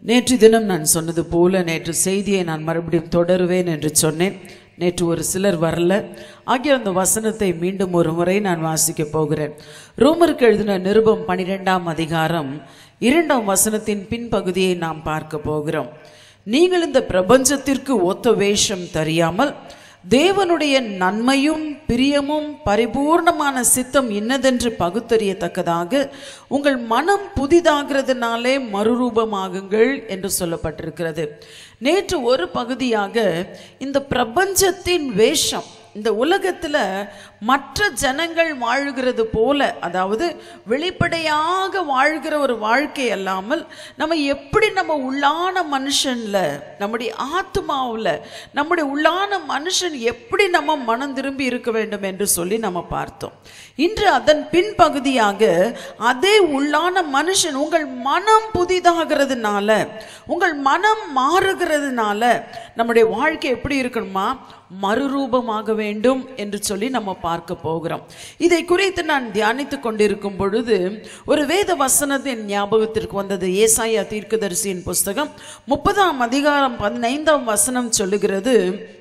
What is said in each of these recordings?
நேற்று தினம் நான் சொன்னது போல நேற்று செய்தியை நான் மறுபடியும் தொடருவேன் என்று சொன்னேன் நேற்று ஒரு சிலர் வரல ஆகிய அந்த வசனத்தை மீண்டும் ஒரு முறை நான் வாசிக்க போகிறேன் ரோமருக்கு எழுதின நிருபம் பனிரெண்டாம் அதிகாரம் இரண்டாம் வசனத்தின் பின்பகுதியை நாம் பார்க்க போகிறோம் நீங்கள் இந்த பிரபஞ்சத்திற்கு ஒத்த வேஷம் தெரியாமல் தேவனுடைய நன்மையும் பிரியமும் பரிபூர்ணமான சித்தம் இன்னதென்று பகுத்தறியத்தக்கதாக உங்கள் மனம் புதிதாகிறதுனாலே மறுரூபமாகுங்கள் என்று சொல்லப்பட்டிருக்கிறது நேற்று ஒரு பகுதியாக இந்த பிரபஞ்சத்தின் வேஷம் இந்த உலகத்துல மற்ற ஜனங்கள் வாழ்கிறது போல அதாவது வெளிப்படையாக வாழ்கிற ஒரு வாழ்க்கை அல்லாமல் நம்ம எப்படி நம்ம உள்ளான மனுஷன்ல நம்முடைய ஆத்மாவில் நம்முடைய உள்ளான மனுஷன் எப்படி நம்ம மனம் திரும்பி இருக்க வேண்டும் என்று சொல்லி நம்ம பார்த்தோம் இன்று அதன் பின்பகுதியாக அதே உள்ளான மனுஷன் உங்கள் மனம் புதிதாகிறதுனால உங்கள் மனம் மாறுகிறதுனால நம்முடைய வாழ்க்கை எப்படி இருக்கணுமா மறுரூபமாக வேண்டும் என்று சொல்லி நம்ம பார்க்க போகிறோம் இதை குறித்து நான் தியானித்துக் கொண்டிருக்கும் பொழுது ஒரு வேத வசனத்தின் ஞாபகத்திற்கு வந்தது ஏசாயா தீர்க்கதரிசியின் புஸ்தகம் முப்பதாம் அதிகாரம் பதினைந்தாம் வசனம் சொல்லுகிறது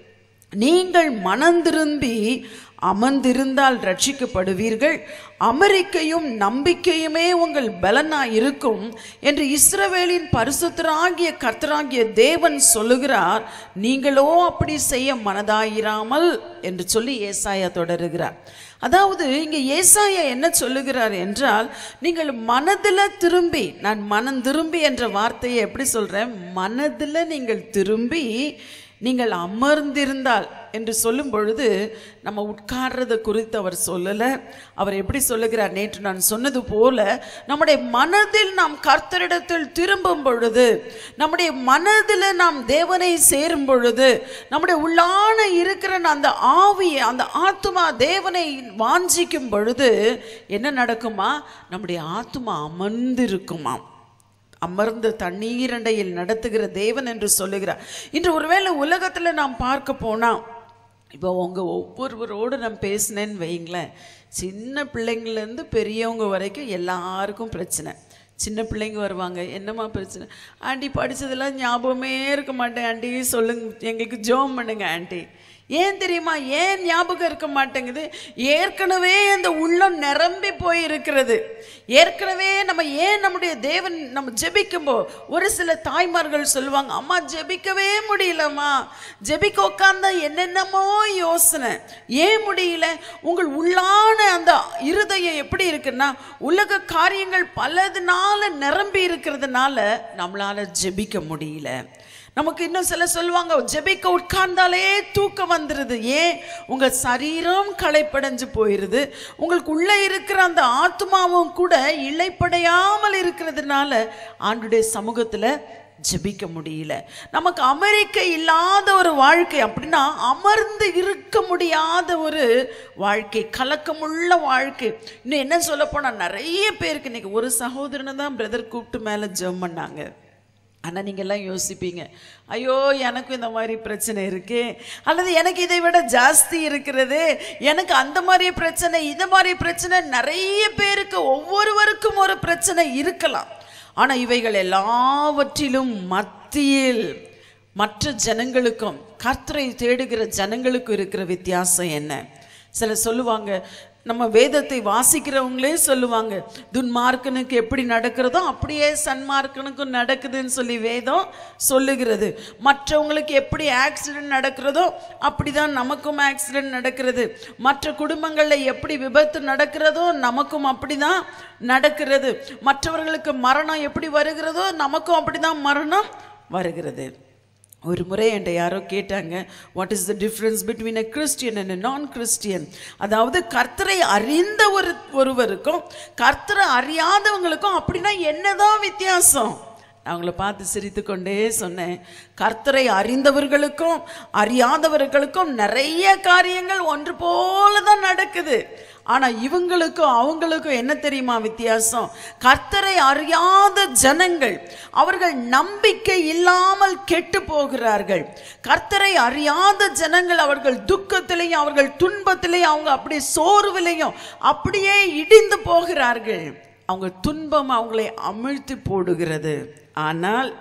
நீங்கள் மனந்திரும்பி அமர்ந்திருந்தால் ரட்சிக்கப்படுவீர்கள் அமெரிக்கையும் நம்பிக்கையுமே உங்கள் பலனாய் இருக்கும் என்று இஸ்ரவேலின் பரிசுத்தராகிய கர்த்தராகிய தேவன் சொல்லுகிறார் நீங்களோ அப்படி செய்ய மனதாயிராமல் என்று சொல்லி ஏசாயா தொடருகிறார் அதாவது இங்க ஏசாயா என்ன சொல்லுகிறார் என்றால் நீங்கள் மனதில் திரும்பி நான் மனம் திரும்பி என்ற வார்த்தையை எப்படி சொல்றேன் மனதில் நீங்கள் திரும்பி நீங்கள் அமர்ந்திருந்தால் என்று சொல்லும் பொழுது நம்ம உட்கார்றது குறித்து அவர் சொல்லலை அவர் எப்படி சொல்லுகிறார் நேற்று நான் சொன்னது போல நம்முடைய மனதில் நாம் கர்த்தரிடத்தில் திரும்பும் பொழுது நம்முடைய மனதில் நாம் தேவனை சேரும் பொழுது நம்முடைய உள்ளான இருக்கிற அந்த ஆவியை அந்த ஆத்மா தேவனை வாஞ்சிக்கும் பொழுது என்ன நடக்குமா நம்முடைய ஆத்மா அமர்ந்திருக்குமாம் அமர்ந்து தண்ணீரண்டையில் நடத்துகிற தேவன் என்று சொல்லுகிறார் இன்று ஒருவேளை உலகத்தில் நாம் பார்க்க போனால் இப்போ உங்கள் ஒவ்வொருவரோடு நான் பேசினேன்னு வைங்களேன் சின்ன பிள்ளைங்கள்லேருந்து பெரியவங்க வரைக்கும் எல்லாருக்கும் பிரச்சனை சின்ன பிள்ளைங்க வருவாங்க என்னம்மா பிரச்சனை ஆண்டி படித்ததெல்லாம் ஞாபகமே இருக்க மாட்டேன் ஆண்டி சொல்லுங்க எங்களுக்கு ஜோம் பண்ணுங்க ஆண்டி ஏன் தெரியுமா ஏன் ஞாபகம் இருக்க மாட்டேங்குது ஏற்கனவே அந்த உள்ளம் நிரம்பி போய் இருக்கிறது ஏற்கனவே நம்ம ஏன் நம்முடைய தேவன் நம்ம ஜெபிக்கும்போ ஒரு சில தாய்மார்கள் சொல்லுவாங்க அம்மா ஜெபிக்கவே முடியலம்மா ஜெபிக்க உட்காந்தா என்னென்னமோ யோசனை ஏன் முடியல உங்கள் உள்ளான அந்த இருதயம் எப்படி இருக்குன்னா உலக காரியங்கள் பலதுனால நிரம்பி இருக்கிறதுனால நம்மளால ஜெபிக்க முடியல நமக்கு இன்னும் சில சொல்லுவாங்க ஜெபிக்க உட்கார்ந்தாலே தூக்கம் வந்துடுது ஏன் உங்க சரீரம் களைப்படைஞ்சு போயிருது உங்களுக்கு உள்ள இருக்கிற அந்த ஆத்மாவும் கூட இழைப்படையாமல் இருக்கிறதுனால ஆண்டுடைய சமூகத்துல ஜெபிக்க முடியல நமக்கு அமெரிக்க இல்லாத ஒரு வாழ்க்கை அப்படின்னா அமர்ந்து இருக்க முடியாத ஒரு வாழ்க்கை கலக்கமுள்ள வாழ்க்கை இன்னும் என்ன சொல்ல போனா நிறைய பேருக்கு இன்னைக்கு ஒரு சகோதரனை தான் பிரதர் கூப்பிட்டு மேலே ஜெபம் பண்ணாங்க ஆனால் நீங்கள் எல்லாம் யோசிப்பீங்க ஐயோ எனக்கும் இந்த மாதிரி பிரச்சனை இருக்கு அல்லது எனக்கு இதை விட ஜாஸ்தி இருக்கிறது எனக்கு அந்த மாதிரி பிரச்சனை இந்த மாதிரி பிரச்சனை நிறைய பேருக்கு ஒவ்வொருவருக்கும் ஒரு பிரச்சனை இருக்கலாம் ஆனால் இவைகள் எல்லாவற்றிலும் மத்தியில் மற்ற ஜனங்களுக்கும் கர்த்தரை தேடுகிற ஜனங்களுக்கும் இருக்கிற வித்தியாசம் என்ன சிலர் சொல்லுவாங்க நம்ம வேதத்தை வாசிக்கிறவங்களே சொல்லுவாங்க துன்மார்க்கனுக்கு எப்படி நடக்கிறதோ அப்படியே சன்மார்க்கனுக்கும் நடக்குதுன்னு சொல்லி வேதம் சொல்லுகிறது மற்றவங்களுக்கு எப்படி ஆக்சிடென்ட் நடக்கிறதோ அப்படிதான் நமக்கும் ஆக்சிடென்ட் நடக்கிறது மற்ற குடும்பங்களில் எப்படி விபத்து நடக்கிறதோ நமக்கும் அப்படிதான் நடக்கிறது மற்றவர்களுக்கு மரணம் எப்படி வருகிறதோ நமக்கும் அப்படிதான் மரணம் வருகிறது ஒரு முறை என்கிட்ட யாரோ கேட்டாங்க what is the difference between a Christian and non Christian அதாவது கர்த்தரை அறிந்த ஒரு ஒருவருக்கும் கர்த்தரை அறியாதவங்களுக்கும் அப்படின்னா என்னதான் வித்தியாசம் அவங்கள பார்த்து சிரித்து கொண்டே சொன்னேன் கர்த்தரை அறிந்தவர்களுக்கும் அறியாதவர்களுக்கும் நிறைய காரியங்கள் ஒன்று போல தான் நடக்குது ஆனா இவங்களுக்கும் அவங்களுக்கும் என்ன தெரியுமா வித்தியாசம் கர்த்தரை அறியாத ஜனங்கள் அவர்கள் நம்பிக்கை இல்லாமல் கெட்டு போகிறார்கள் கர்த்தரை அறியாத ஜனங்கள் அவர்கள் துக்கத்திலையும் அவர்கள் துன்பத்திலையும் அவங்க அப்படியே சோர்விலையும் அப்படியே இடிந்து போகிறார்கள் அவங்க துன்பம் அவங்களை அமிழ்த்தி போடுகிறது ஆனால்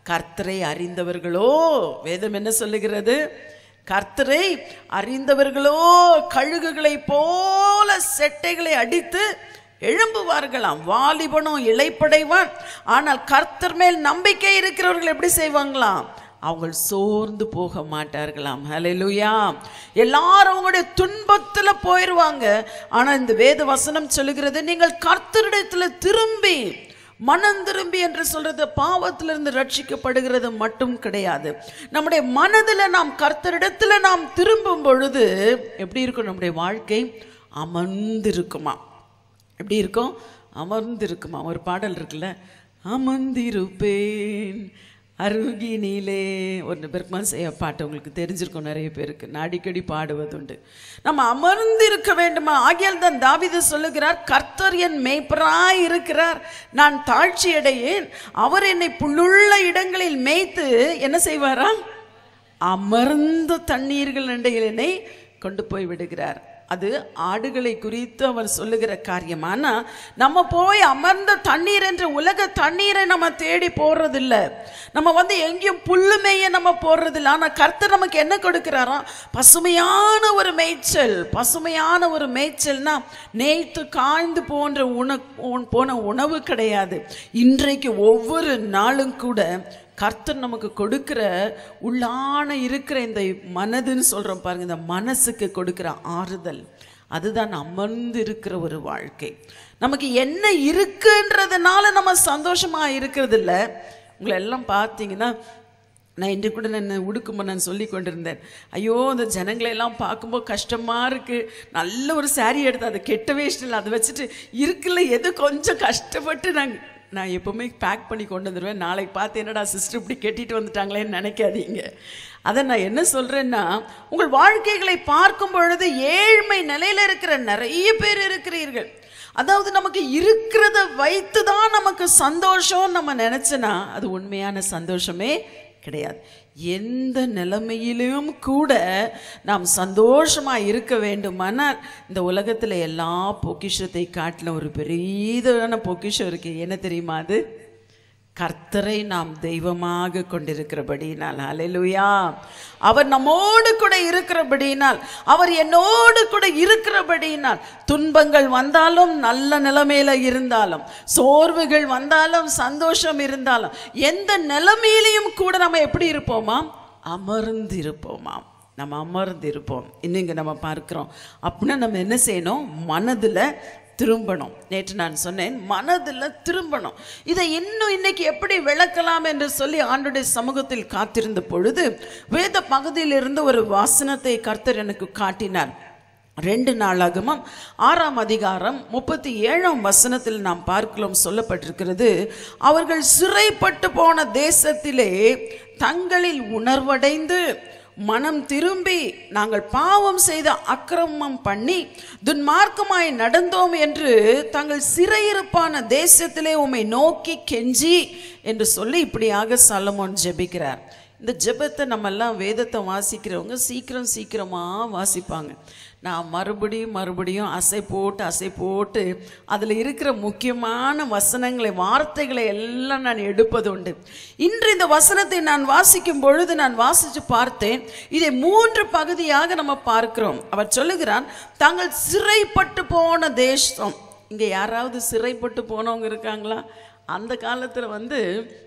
கர்த்தரை அறிந்தவர்களோ வேதம் என்ன சொல்லுகிறது கர்த்தரை அறிந்தவர்களோ கழுகுகளைப் போல செட்டைகளை அடித்து எழும்புவார்களாம் வாலிபனும் இளைப்படைவான் ஆனால் கர்த்தர் மேல் நம்பிக்கை இருக்கிறவர்கள் எப்படி செய்வாங்களாம் அவங்க சோர்ந்து போக மாட்டார்களாம் ஹalleluya எல்லாரும் அவங்களுடைய துன்பத்துல போயிடுவாங்க ஆனா இந்த வேத வசனம் சொல்லுகிறது நீங்கள் கர்த்தரிடத்துல திரும்பி மனம் திரும்பி என்று சொல்றது பாவத்திலிருந்து ரட்சிக்கப்படுகிறது மட்டும் கிடையாது நம்முடைய மனதில் நாம் கர்த்தரிடத்துல நாம் திரும்பும் பொழுது எப்படி இருக்கும் நம்முடைய வாழ்க்கை அமர்ந்திருக்குமா எப்படி இருக்கும் அமர்ந்திருக்குமா ஒரு பாடல் இருக்குல்ல அமர்ந்திருப்பேன் அருகினிலே ஒரு பெருமான் செய்ய பாட்டு உங்களுக்கு தெரிஞ்சிருக்கும் நிறைய பேருக்கு நான் அடிக்கடி பாடுவதுண்டு நம்ம அமர்ந்திருக்க வேண்டுமா ஆகியால் தான் தாவித சொல்லுகிறார் கர்த்தர் என் மேய்ப்பராய் இருக்கிறார் நான் தாழ்ச்சி அடையேன் அவர் என்னை புல்லுள்ள இடங்களில் மேய்த்து என்ன செய்வாரா அமர்ந்த தண்ணீர்கள் நண்டையில் என்னை கொண்டு போய் விடுகிறார் அது ஆடுகளை குறித்து அவர் சொல்லுகிற காரியம் ஆனா நம்ம போய் அமர்ந்த தண்ணீர் என்ற உலக தண்ணீரை நம்ம தேடி போடுறதில்ல நம்ம வந்து எங்கேயும் புல்லு மேய நம்ம போடுறதில்ல ஆனா கர்த்தர் நமக்கு என்ன கொடுக்கிறாராம் பசுமையான ஒரு மேய்ச்சல் பசுமையான ஒரு மேய்ச்சல்னா நேய்த்து காய்ந்து போன்ற உண போன உணவு கிடையாது இன்றைக்கு ஒவ்வொரு நாளும் கூட கர்த்தர் நமக்கு கொடுக்கிற உள்ளான இருக்கிற இந்த மனதுன்னு சொல்கிறோம் பாருங்க இந்த மனசுக்கு கொடுக்கிற ஆறுதல் அதுதான் அமர்ந்து இருக்கிற ஒரு வாழ்க்கை நமக்கு என்ன இருக்குன்றதுனால நம்ம சந்தோஷமா இருக்கிறது இல்ல உங்களை எல்லாம் பார்த்தீங்கன்னா நான் இன்று கூட நான் உடுக்கும்போது நான் சொல்லி கொண்டிருந்தேன் ஐயோ அந்த ஜனங்களை எல்லாம் பார்க்கும்போது கஷ்டமாக இருக்குது நல்ல ஒரு saree எடுத்து அதை கெட்டவே இஷ்டம் இல்லை அதை வச்சுட்டு இருக்குல்ல எது கொஞ்சம் கஷ்டப்பட்டு நாங்கள் நான் எப்போவுமே பேக் பண்ணி கொண்டு வந்துடுவேன் நாளைக்கு பார்த்து என்னடா சிஸ்டர் இப்படி கெட்டிட்டு வந்துட்டாங்களேன்னு நினைக்காதீங்க அதை நான் என்ன சொல்கிறேன்னா உங்கள் வாழ்க்கைகளை பார்க்கும் பொழுது ஏழ்மை நிலையில் இருக்கிற நிறைய பேர் இருக்கிறீர்கள் அதாவது நமக்கு இருக்கிறத வைத்து தான் நமக்கு சந்தோஷம் நம்ம நினச்சனா அது உண்மையான சந்தோஷமே கிடையாது எந்த நிலைமையிலும் கூட நாம் சந்தோஷமாக இருக்க வேண்டுமானால் இந்த உலகத்தில் எல்லா பொக்கிஷத்தை காட்டிலும் ஒரு பெரியதான பொக்கிஷம் இருக்கு என்ன தெரியுமா அது கர்த்தரை நாம் தெய்வமாக கொண்டிருக்கிறபடினால் ஹalleluya அவர் நம்மோடு கூட இருக்கிறபடினால் அவர் என்னோடு கூட இருக்கிறபடினால் துன்பங்கள் வந்தாலும் நல்ல நிலைமையில இருந்தாலும் சோர்வுகள் வந்தாலும் சந்தோஷம் இருந்தாலும் எந்த நிலைமையிலையும் கூட நம்ம எப்படி இருப்போமா அமர்ந்து இருப்போமாம் நம்ம அமர்ந்து இருப்போம் இன்னும் இங்க நம்ம பார்க்கிறோம் அப்படின்னா நம்ம என்ன செய்யணும் மனதுல திரும்பணும் நேற்று நான் சொன்னேன் மனதில் திரும்பணும் இதை இன்னும் இன்னைக்கு எப்படி விளக்கலாம் என்று சொல்லி ஆண்டுடைய சமூகத்தில் காத்திருந்த பொழுது வேத பகுதியிலிருந்து ஒரு வாசனத்தை கர்த்தர் எனக்கு காட்டினார் ரெண்டு நாளாகமும் ஆறாம் அதிகாரம் முப்பத்தி ஏழாம் வசனத்தில் நாம் பார்க்கலாம் சொல்லப்பட்டிருக்கிறது அவர்கள் சிறைப்பட்டு போன தேசத்திலே தங்களில் உணர்வடைந்து மனம் திரும்பி நாங்கள் பாவம் செய்த அக்கிரமம் பண்ணி துன்மார்க்கமாய் நடந்தோம் என்று தங்கள் சிறையிருப்பான தேசத்திலே உம்மை நோக்கி கெஞ்சி என்று சொல்லி இப்படியாக சலமோன் ஜெபிக்கிறார் இந்த ஜெபத்தை நம்மெல்லாம் வேதத்தை வாசிக்கிறவங்க சீக்கிரம் சீக்கிரமாக வாசிப்பாங்க நான் மறுபடியும் மறுபடியும் அசை போட்டு அசை போட்டு அதில் இருக்கிற முக்கியமான வசனங்களை வார்த்தைகளை எல்லாம் நான் எடுப்பது உண்டு இன்று இந்த வசனத்தை நான் வாசிக்கும் பொழுது நான் வாசித்து பார்த்தேன் இதை மூன்று பகுதியாக நம்ம பார்க்கிறோம் அவர் சொல்லுகிறான் தாங்கள் சிறைப்பட்டு போன தேசம் இங்கே யாராவது சிறைப்பட்டு போனவங்க இருக்காங்களா அந்த காலத்தில் வந்து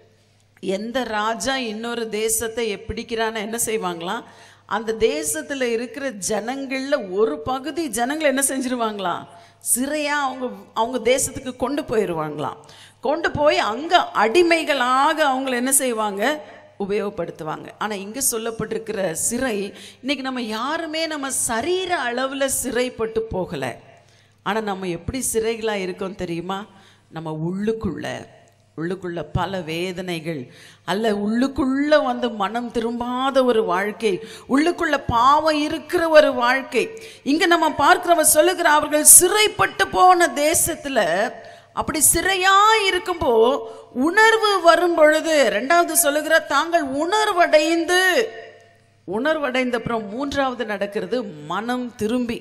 எந்த ராஜா இன்னொரு தேசத்தை பிடிக்கிறான்னு என்ன செய்வாங்களாம் அந்த தேசத்தில் இருக்கிற ஜனங்களில் ஒரு பகுதி ஜனங்கள் என்ன செஞ்சிருவாங்களாம் சிறையாக அவங்க அவங்க தேசத்துக்கு கொண்டு போயிடுவாங்களாம் கொண்டு போய் அங்கே அடிமைகளாக அவங்கள என்ன செய்வாங்க உபயோகப்படுத்துவாங்க ஆனால் இங்கே சொல்லப்பட்டிருக்கிற சிறை இன்னைக்கு நம்ம யாருமே நம்ம சரீர அளவில் சிறைப்பட்டு போகலை ஆனால் நம்ம எப்படி சிறைகளாக இருக்கோம் தெரியுமா நம்ம உள்ளுக்குள்ள உள்ளுக்குள்ள பல வேதனைகள் அல்ல உள்ளுக்குள்ள வந்து மனம் திரும்பாத ஒரு வாழ்க்கை உள்ளுக்குள்ள பாவம் இருக்கிற ஒரு வாழ்க்கை இங்க நம்ம பார்க்கிறவ சொல்லுகிற அவர்கள் சிறைப்பட்டு போன தேசத்துல அப்படி சிறையா இருக்கும்போ உணர்வு வரும் பொழுது ரெண்டாவது சொல்லுகிற தாங்கள் உணர்வடைந்து உணர்வடைந்த அப்புறம் மூன்றாவது நடக்கிறது மனம் திரும்பி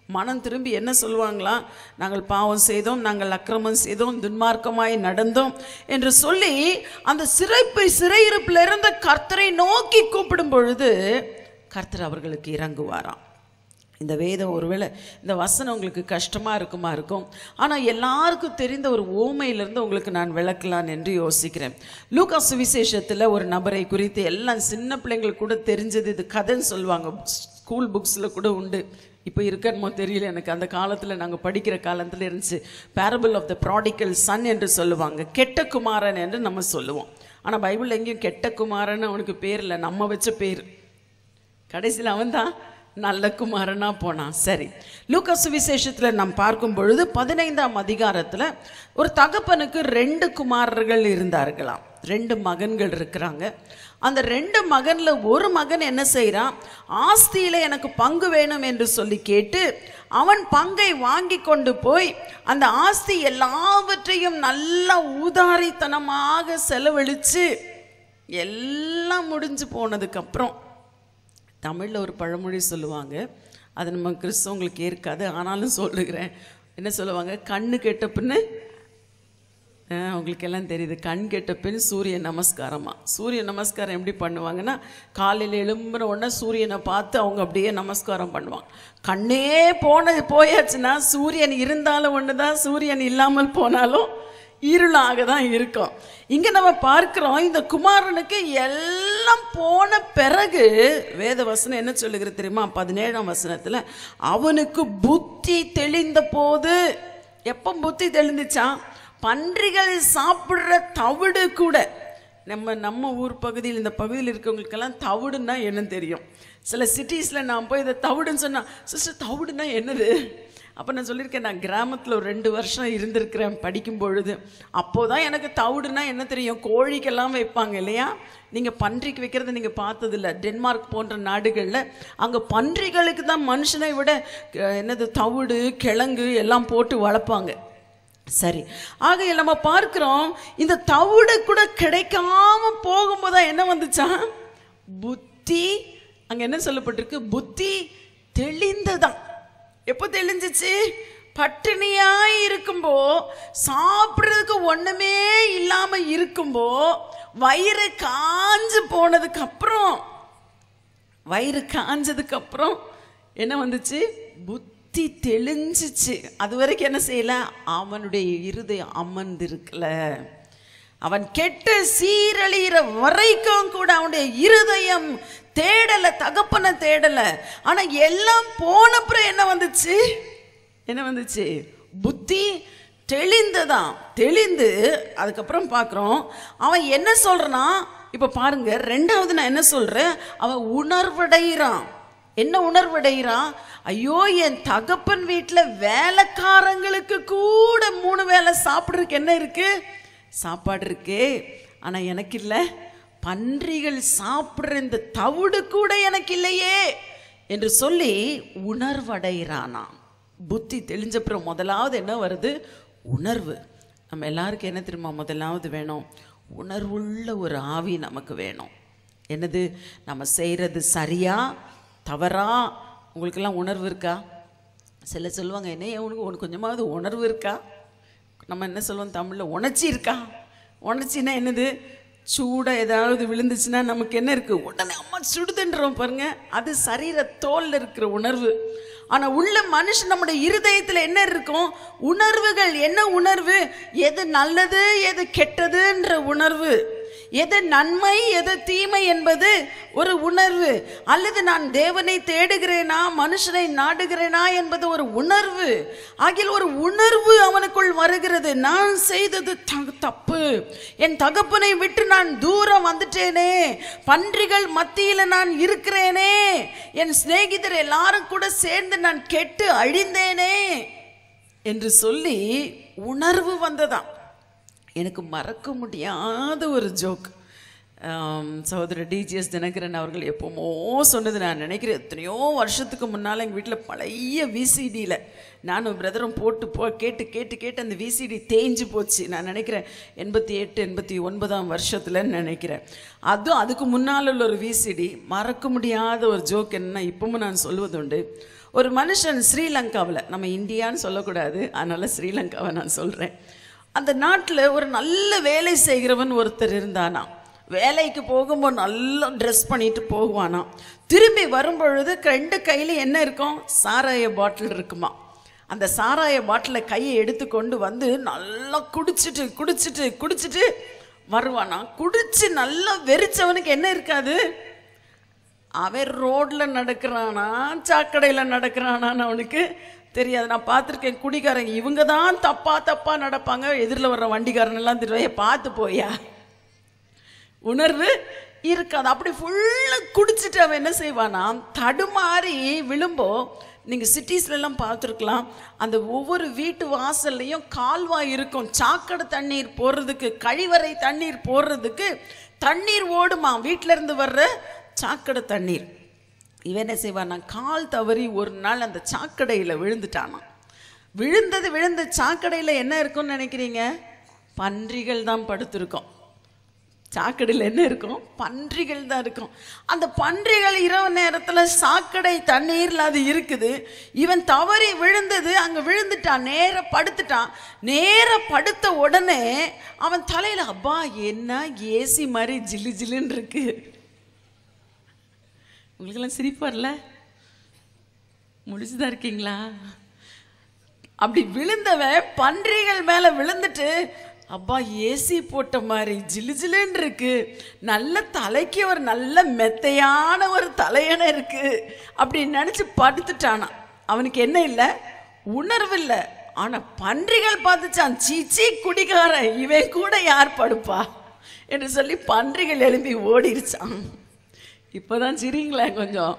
மனம் திரும்பி என்ன சொல்லுவாங்களா நாங்கள் பாவம் செய்தோம் நாங்கள் அக்கிரமம் செய்தோம் துன்மார்க்கமாய் நடந்தோம் என்று சொல்லி அந்த சிறைப்பை சிறையிருப்பில் இருந்த கர்த்தரை நோக்கி கூப்பிடும் பொழுது கர்த்தர் அவர்களுக்கு இறங்குவாராம் இந்த வேதம் ஒருவேளை இந்த வசனம் உங்களுக்கு கஷ்டமாக இருக்குமா இருக்கும் ஆனால் எல்லாருக்கும் தெரிந்த ஒரு ஓமையிலிருந்து உங்களுக்கு நான் விளக்கலாம் என்று யோசிக்கிறேன் லூகா சுவிசேஷத்தில் ஒரு நபரை குறித்து எல்லாம் சின்ன பிள்ளைங்களுக்கு கூட தெரிஞ்சது இது கதைன்னு சொல்லுவாங்க ஸ்கூல் புக்ஸில் கூட உண்டு இப்போ இருக்கணுமோ தெரியல எனக்கு அந்த காலத்தில் நாங்கள் படிக்கிற காலத்தில் இருந்துச்சு parable of the prodigal son என்று சொல்லுவாங்க கெட்ட குமாரன் என்று நம்ம சொல்லுவோம் ஆனால் பைபிள் எங்கேயும் கெட்ட குமாரன் அவனுக்கு பேர் இல்லை நம்ம வச்ச பேர் கடைசியில் அவன் தான் நல்ல குமாரனா போனான் சரி லூக்கா சுவிசேஷத்தில் நாம் பார்க்கும் பொழுது பதினைந்தாம் அதிகாரத்தில் ஒரு தகப்பனுக்கு ரெண்டு குமாரர்கள் இருந்தார்களாம் ரெண்டு மகன்கள் இருக்கிறாங்க அந்த ரெண்டு மகன்ல ஒரு மகன் என்ன செய்கிறான் ஆஸ்தியில எனக்கு பங்கு வேணும் என்று சொல்லி கேட்டு அவன் பங்கை வாங்கி கொண்டு போய் அந்த ஆஸ்தி எல்லாவற்றையும் நல்லா ஊதாரித்தனமாக செலவழித்து எல்லாம் முடிஞ்சு போனதுக்கப்புறம் தமிழில் ஒரு பழமொழி சொல்லுவாங்க அது நம்ம கிறிஸ்தவங்களுக்கு ஏற்காது ஆனாலும் சொல்லுகிறேன் என்ன சொல்லுவாங்க கண்ணு கெட்ட பின்னு ஆ, உங்களுக்கு எல்லாம் தெரியுது கண் கெட்ட பின் சூரிய நமஸ்காரமா சூரிய நமஸ்காரம் எப்படி பண்ணுவாங்கன்னா காலையில் எழும்புன உடனே சூரியனை பார்த்து அவங்க அப்படியே நமஸ்காரம் பண்ணுவாங்க கண்ணே போனது போயாச்சுன்னா சூரியன் இருந்தாலும் ஒன்று தான் சூரியன் இல்லாமல் போனாலும் இருளாக தான் இருக்கும் இங்கே நம்ம பார்க்கிறோம் இந்த குமாரனுக்கு எல்லாம் போன பிறகு வேத வசனம் என்ன சொல்லுகிறது தெரியுமா பதினேழாம் வசனத்தில் அவனுக்கு புத்தி தெளிந்த போது எப்போ புத்தி தெளிந்துச்சான் பன்றிகள் சாப்பிட்ற தவிடு கூட நம்ம நம்ம ஊர் பகுதியில் இந்த பகுதியில் இருக்கவங்களுக்கெல்லாம் தவிடுன்னா என்னன்னு தெரியும் சில சிட்டிஸில் நான் போய் இதை தவிடுன்னு சொன்னால் சிஸ்டர் தவிடுன்னா என்னது அப்போ நான் சொல்லியிருக்கேன் நான் கிராமத்தில் ஒரு ரெண்டு வருஷம் இருந்திருக்கிறேன் படிக்கும் பொழுது அப்போதான் தான் எனக்கு தவிடுனா என்ன தெரியும் கோழிக்கெல்லாம் வைப்பாங்க இல்லையா நீங்கள் பன்றிக்கு வைக்கிறத நீங்கள் பார்த்ததில்ல டென்மார்க் போன்ற நாடுகளில் அங்கே பன்றிகளுக்கு தான் மனுஷனை விட அஹ், என்னது தவிடு கிழங்கு எல்லாம் போட்டு வளர்ப்பாங்க சரி ஆக நம்ம பார்க்கிறோம் இந்த தவிடு கூட கிடைக்காம போகும்போது என்ன வந்துச்சான் புத்தி அங்க என்ன சொல்லப்பட்டிருக்கு புத்தி தெளிந்ததான் எப்போ தெளிஞ்சிச்சு பட்டினியாய் இருக்கும்போ சாப்பிட்றதுக்கு ஒண்ணுமே இல்லாம இருக்கும்போ வயிறு காஞ்சு போனதுக்கு அப்புறம் வயிறு காஞ்சதுக்கு அப்புறம் என்ன வந்துச்சு புத்தி தெளிஞ்சிச்சு அது வரைக்கும் என்ன செய்யல அவனுடைய இருதயம் அமர்ந்திருக்கல அவன் கெட்டு சீரழிகிற வரைக்கும் கூட அவனுடைய இருதயம் தேடல தகப்பனை தேடல ஆனா எல்லாம் போனப்புறம் என்ன வந்துச்சு என்ன வந்துச்சு புத்தி தெளிந்ததான் தெளிந்து அதுக்கப்புறம் பார்க்குறோம் அவன் என்ன சொல்றானா இப்போ பாருங்க ரெண்டாவது நான் என்ன சொல்றேன் அவன் உணர்வடைகிறான் என்ன உணர்வடைகிறான் ஐயோ என் தகப்பன் வீட்டில் வேலைக்காரங்களுக்கு கூட மூணு வேளை சாப்பிட்றதுக்கு என்ன இருக்கு சாப்பாடு இருக்கு ஆனால் எனக்கு இல்லை பன்றிகள் சாப்பிட்ற இந்த தவிடு கூட எனக்கு இல்லையே என்று சொல்லி உணர்வடைகிறானாம் புத்தி தெளிஞ்சப்புறம் முதலாவது என்ன வருது உணர்வு நம்ம எல்லாருக்கும் என்ன தெரியுமா முதலாவது வேணும் உணர்வுள்ள ஒரு ஆவி நமக்கு வேணும் என்னது நம்ம செய்கிறது சரியா தவறா உங்களுக்கெல்லாம் உணர்வு இருக்கா சில சொல்லுவாங்க என்ன உனக்கு உனக்கு கொஞ்சமாவது உணர்வு இருக்கா நம்ம என்ன சொல்லுவோம் தமிழில் உணர்ச்சி இருக்கா உணர்ச்சின்னா என்னது சூடாக ஏதாவது விழுந்துச்சுன்னா நமக்கு என்ன இருக்குது உடனே அம்மா சுடுதுன்றோம் பாருங்க அது சரீர தோல்ல இருக்கிற உணர்வு ஆனால் உள்ள மனுஷன் நம்முடைய இருதயத்தில் என்ன இருக்கும் உணர்வுகள் என்ன உணர்வு எது நல்லது எது கெட்டதுன்ற உணர்வு எது நன்மை எது தீமை என்பது ஒரு உணர்வு அல்லது நான் தேவனை தேடுகிறேனா மனுஷனை நாடுகிறேனா என்பது ஒரு உணர்வு ஆகிய ஒரு உணர்வு அவனுக்குள் வருகிறது நான் செய்தது த- தப்பு என் தகப்பனை விட்டு நான் தூரம் வந்துட்டேனே பன்றிகள் மத்தியில் நான் இருக்கிறேனே என் சிநேகிதர் எல்லாரும் கூட சேர்ந்து நான் கெட்டு அழிந்தேனே என்று சொல்லி உணர்வு வந்ததாம் எனக்கு மறக்க முடியாத ஒரு ஜோக் ஆம், சகோதரர் டிஜிஎஸ் தினகரன் அவர்கள் எப்போமோ சொன்னது நான் நினைக்கிறேன் எத்தனையோ வருஷத்துக்கு முன்னால் எங்கள் வீட்டில் பழைய விசிடியில் நானும் பிரதரும் போட்டு போ கேட்டு கேட்டு கேட்டு அந்த விசிடி தேஞ்சு போச்சு நான் நினைக்கிறேன் எண்பத்தி எட்டு எண்பத்தி ஒன்பதாம் வருஷத்துலன்னு நினைக்கிறேன் அதுவும் அதுக்கு முன்னால் உள்ள ஒரு விசிடி மறக்க முடியாத ஒரு ஜோக் என்னன்னா இப்பவும் நான் சொல்வதுண்டு ஒரு மனுஷன் ஸ்ரீலங்காவில் நம்ம இந்தியான்னு சொல்லக்கூடாது அதனால் ஸ்ரீலங்காவை நான் சொல்கிறேன் அந்த நாட்டில் ஒரு நல்ல வேலை செய்கிறவன் ஒருத்தர் இருந்தானா வேலைக்கு போகும்போது நல்லா ட்ரெஸ் பண்ணிட்டு போகுவானாம் திரும்பி வரும்பொழுது ரெண்டு கையில் என்ன இருக்கும் சாராய பாட்டில் இருக்குமா அந்த சாராய பாட்டிலை கையை எடுத்து கொண்டு வந்து நல்லா குடிச்சிட்டு குடிச்சிட்டு குடிச்சிட்டு வருவானா குடிச்சு நல்லா வெறிச்சவனுக்கு என்ன இருக்காது அவன் ரோட்ல நடக்கிறானா சாக்கடையில நடக்கிறானான்னு அவனுக்கு தெரியாது நான் பார்த்துருக்கேன் குடிக்காரங்க இவங்க தான் தப்பா தப்பா நடப்பாங்க எதிரில் வர்ற வண்டிக்காரன் எல்லாம் திருவைய பார்த்து போயா உணர்வு இருக்காது அப்படி ஃபுல்லாக குடிச்சிட்டு அவன் என்ன செய்வானா தடுமாறி விழும்போ நீங்கள் சிட்டிஸ்லாம் பார்த்துருக்கலாம் அந்த ஒவ்வொரு வீட்டு வாசல்லையும் கால்வாய் இருக்கும் சாக்கடை தண்ணீர் போடுறதுக்கு கழிவறை தண்ணீர் போடுறதுக்கு தண்ணீர் ஓடுமா வீட்டில இருந்து வர்ற சாக்கடை தண்ணீர் இவன் என்ன செய்வானா கால் தவறி ஒரு நாள் அந்த சாக்கடையில் விழுந்துட்டானாம் விழுந்தது விழுந்த சாக்கடையில் என்ன இருக்கும்னு நினைக்கிறீங்க பன்றிகள் தான் படுத்திருக்கோம் சாக்கடையில் என்ன இருக்கும் பன்றிகள் தான் இருக்கும் அந்த பன்றிகள் இரவு நேரத்தில் சாக்கடை தண்ணீரில் அது இருக்குது இவன் தவறி விழுந்தது அங்கே விழுந்துட்டான் நேர படுத்துட்டான் நேர படுத்த உடனே அவன் தலையில் அப்பா என்ன ஏசி மாதிரி ஜில்லு ஜில்லுன்னு இருக்கு உங்களுக்கெல்லாம் சிரிப்பார்ல முடிச்சுதான் இருக்கீங்களா அப்படி விழுந்தவன் பன்றிகள் மேல விழுந்துட்டு அப்பா ஏசி போட்ட மாதிரி ஜிலு ஜிலுன்னு இருக்கு நல்ல தலைக்கு ஒரு நல்ல மெத்தையான ஒரு தலையணை இருக்கு அப்படி நினைச்சு படுத்துட்டானா அவனுக்கு என்ன இல்லை உணர்வு இல்லை ஆனா பன்றிகள் பார்த்துச்சான் சீச்சி குடிகாரன் இவன் கூட யார் படுப்பா என்று சொல்லி பன்றிகள் எழும்பி ஓடிருச்சான் இப்போதான் சிரிங்களா கொஞ்சம்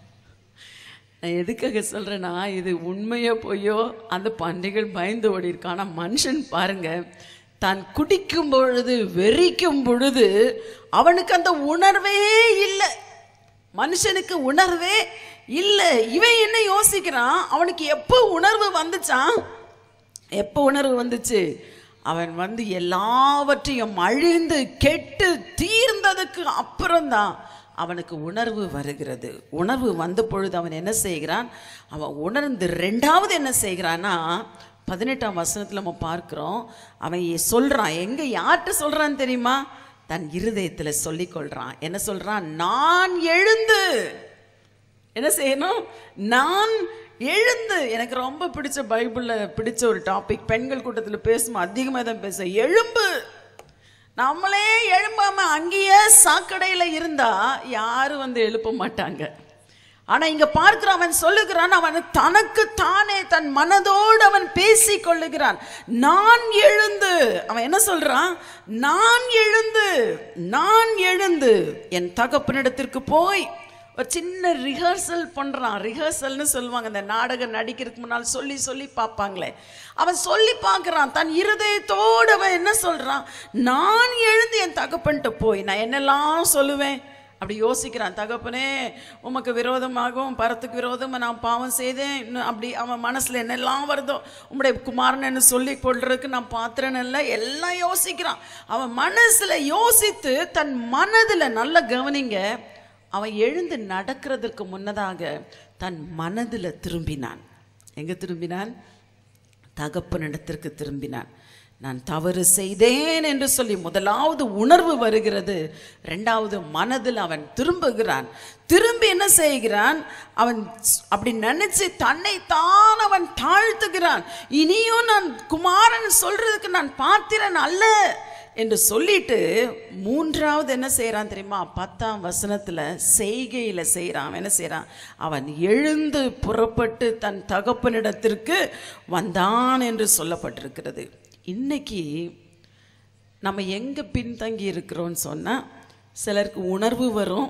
நான் எதுக்காக சொல்கிறேன்னா இது உண்மையோ பொய்யோ அந்த பன்றிகள் பயந்து ஓடி இருக்கு ஆனால் மனுஷன் பாருங்க தான் குடிக்கும் பொழுது வெறிக்கும் பொழுது அவனுக்கு அந்த உணர்வே இல்லை மனுஷனுக்கு உணர்வே இல்லை இவன் என்ன யோசிக்கிறான் அவனுக்கு எப்போ உணர்வு வந்துச்சான் எப்போ உணர்வு வந்துச்சு அவன் வந்து எல்லாவற்றையும் அழிந்து கெட்டு தீர்ந்ததுக்கு அப்புறம்தான் அவனுக்கு உணர்வு வருகிறது உணர்வு வந்த பொழுது அவன் என்ன செய்கிறான் அவன் உணர்ந்து ரெண்டாவது என்ன செய்கிறான்னா பதினெட்டாம் வசனத்தில் நம்ம பார்க்குறோம் அவன் சொல்கிறான் எங்கே யார்கிட்ட சொல்கிறான்னு தெரியுமா தன் இருதயத்தில் சொல்லிக்கொள்கிறான் என்ன சொல்கிறான் நான் எழுந்து என்ன செய்யணும் நான் எழுந்து எனக்கு ரொம்ப பிடிச்ச பைபிளில் பிடிச்ச ஒரு டாபிக் பெண்கள் கூட்டத்தில் பேசும் அதிகமாக தான் பேச எழும்பு நம்மளே எழும்பாம அங்கேயே சாக்கடையில் இருந்தா யாரும் வந்து எழுப்ப மாட்டாங்க ஆனா இங்க பார்க்கிற அவன் சொல்லுகிறான் அவன் தனக்கு தானே தன் மனதோடு அவன் பேசி கொள்ளுகிறான் நான் எழுந்து அவன் என்ன சொல்றான் நான் எழுந்து நான் எழுந்து என் தகப்பனிடத்திற்கு போய் ஒரு சின்ன ரிஹர்சல் பண்றான் ரிஹர்சல்னு சொல்லுவாங்க இந்த நாடகம் நடிக்கிறதுக்கு முன்னால் சொல்லி சொல்லி பார்ப்பாங்களே அவன் சொல்லி பார்க்கறான் தன் இருதயத்தோடு அவன் என்ன சொல்றான் நான் எழுந்து என் தகப்பன்ட்ட போய் நான் என்னெல்லாம் சொல்லுவேன் அப்படி யோசிக்கிறான் தகப்பனே உமக்கு விரோதமாகவும் பரத்துக்கு விரோதமாக நான் பாவம் செய்தேன் இன்னும் அப்படி அவன் மனசில் என்னெல்லாம் வருதோ உம்முடைய குமாரன் என்ன சொல்லி கொள்றதுக்கு நான் பாத்திரனில்ல எல்லாம் யோசிக்கிறான் அவன் மனசில் யோசித்து தன் மனதில் நல்ல கவனிங்க அவன் எழுந்து நடக்கிறதுக்கு முன்னதாக தன் மனதில் திரும்பினான் எங்கே திரும்பினான் தகப்பனிடத்திற்கு திரும்பினான் நான் தவறு செய்தேன் என்று சொல்லி முதலாவது உணர்வு வருகிறது ரெண்டாவது மனதில் அவன் திரும்புகிறான் திரும்பி என்ன செய்கிறான் அவன் ஸ்- அப்படி நினைச்சு தன்னை தான் அவன் தாழ்த்துகிறான் இனியும் நான் குமாரன் சொல்றதுக்கு நான் பாத்திரன் அல்ல என்று சொல்லிட்டு மூன்றாவது என்ன செய்றான் தெரியுமா பத்தாம் வசனத்துல செய்கையில செய்றான் அவன் என்ன செய்றான் அவன் எழுந்து புறப்பட்டு தன் தகப்பனிடத்திற்கு வந்தான் என்று சொல்லப்பட்டிருக்கிறது இன்னைக்கு நம்ம எங்க பின்தங்கி இருக்கிறோம்னு சொன்னா சிலருக்கு உணர்வு வரும்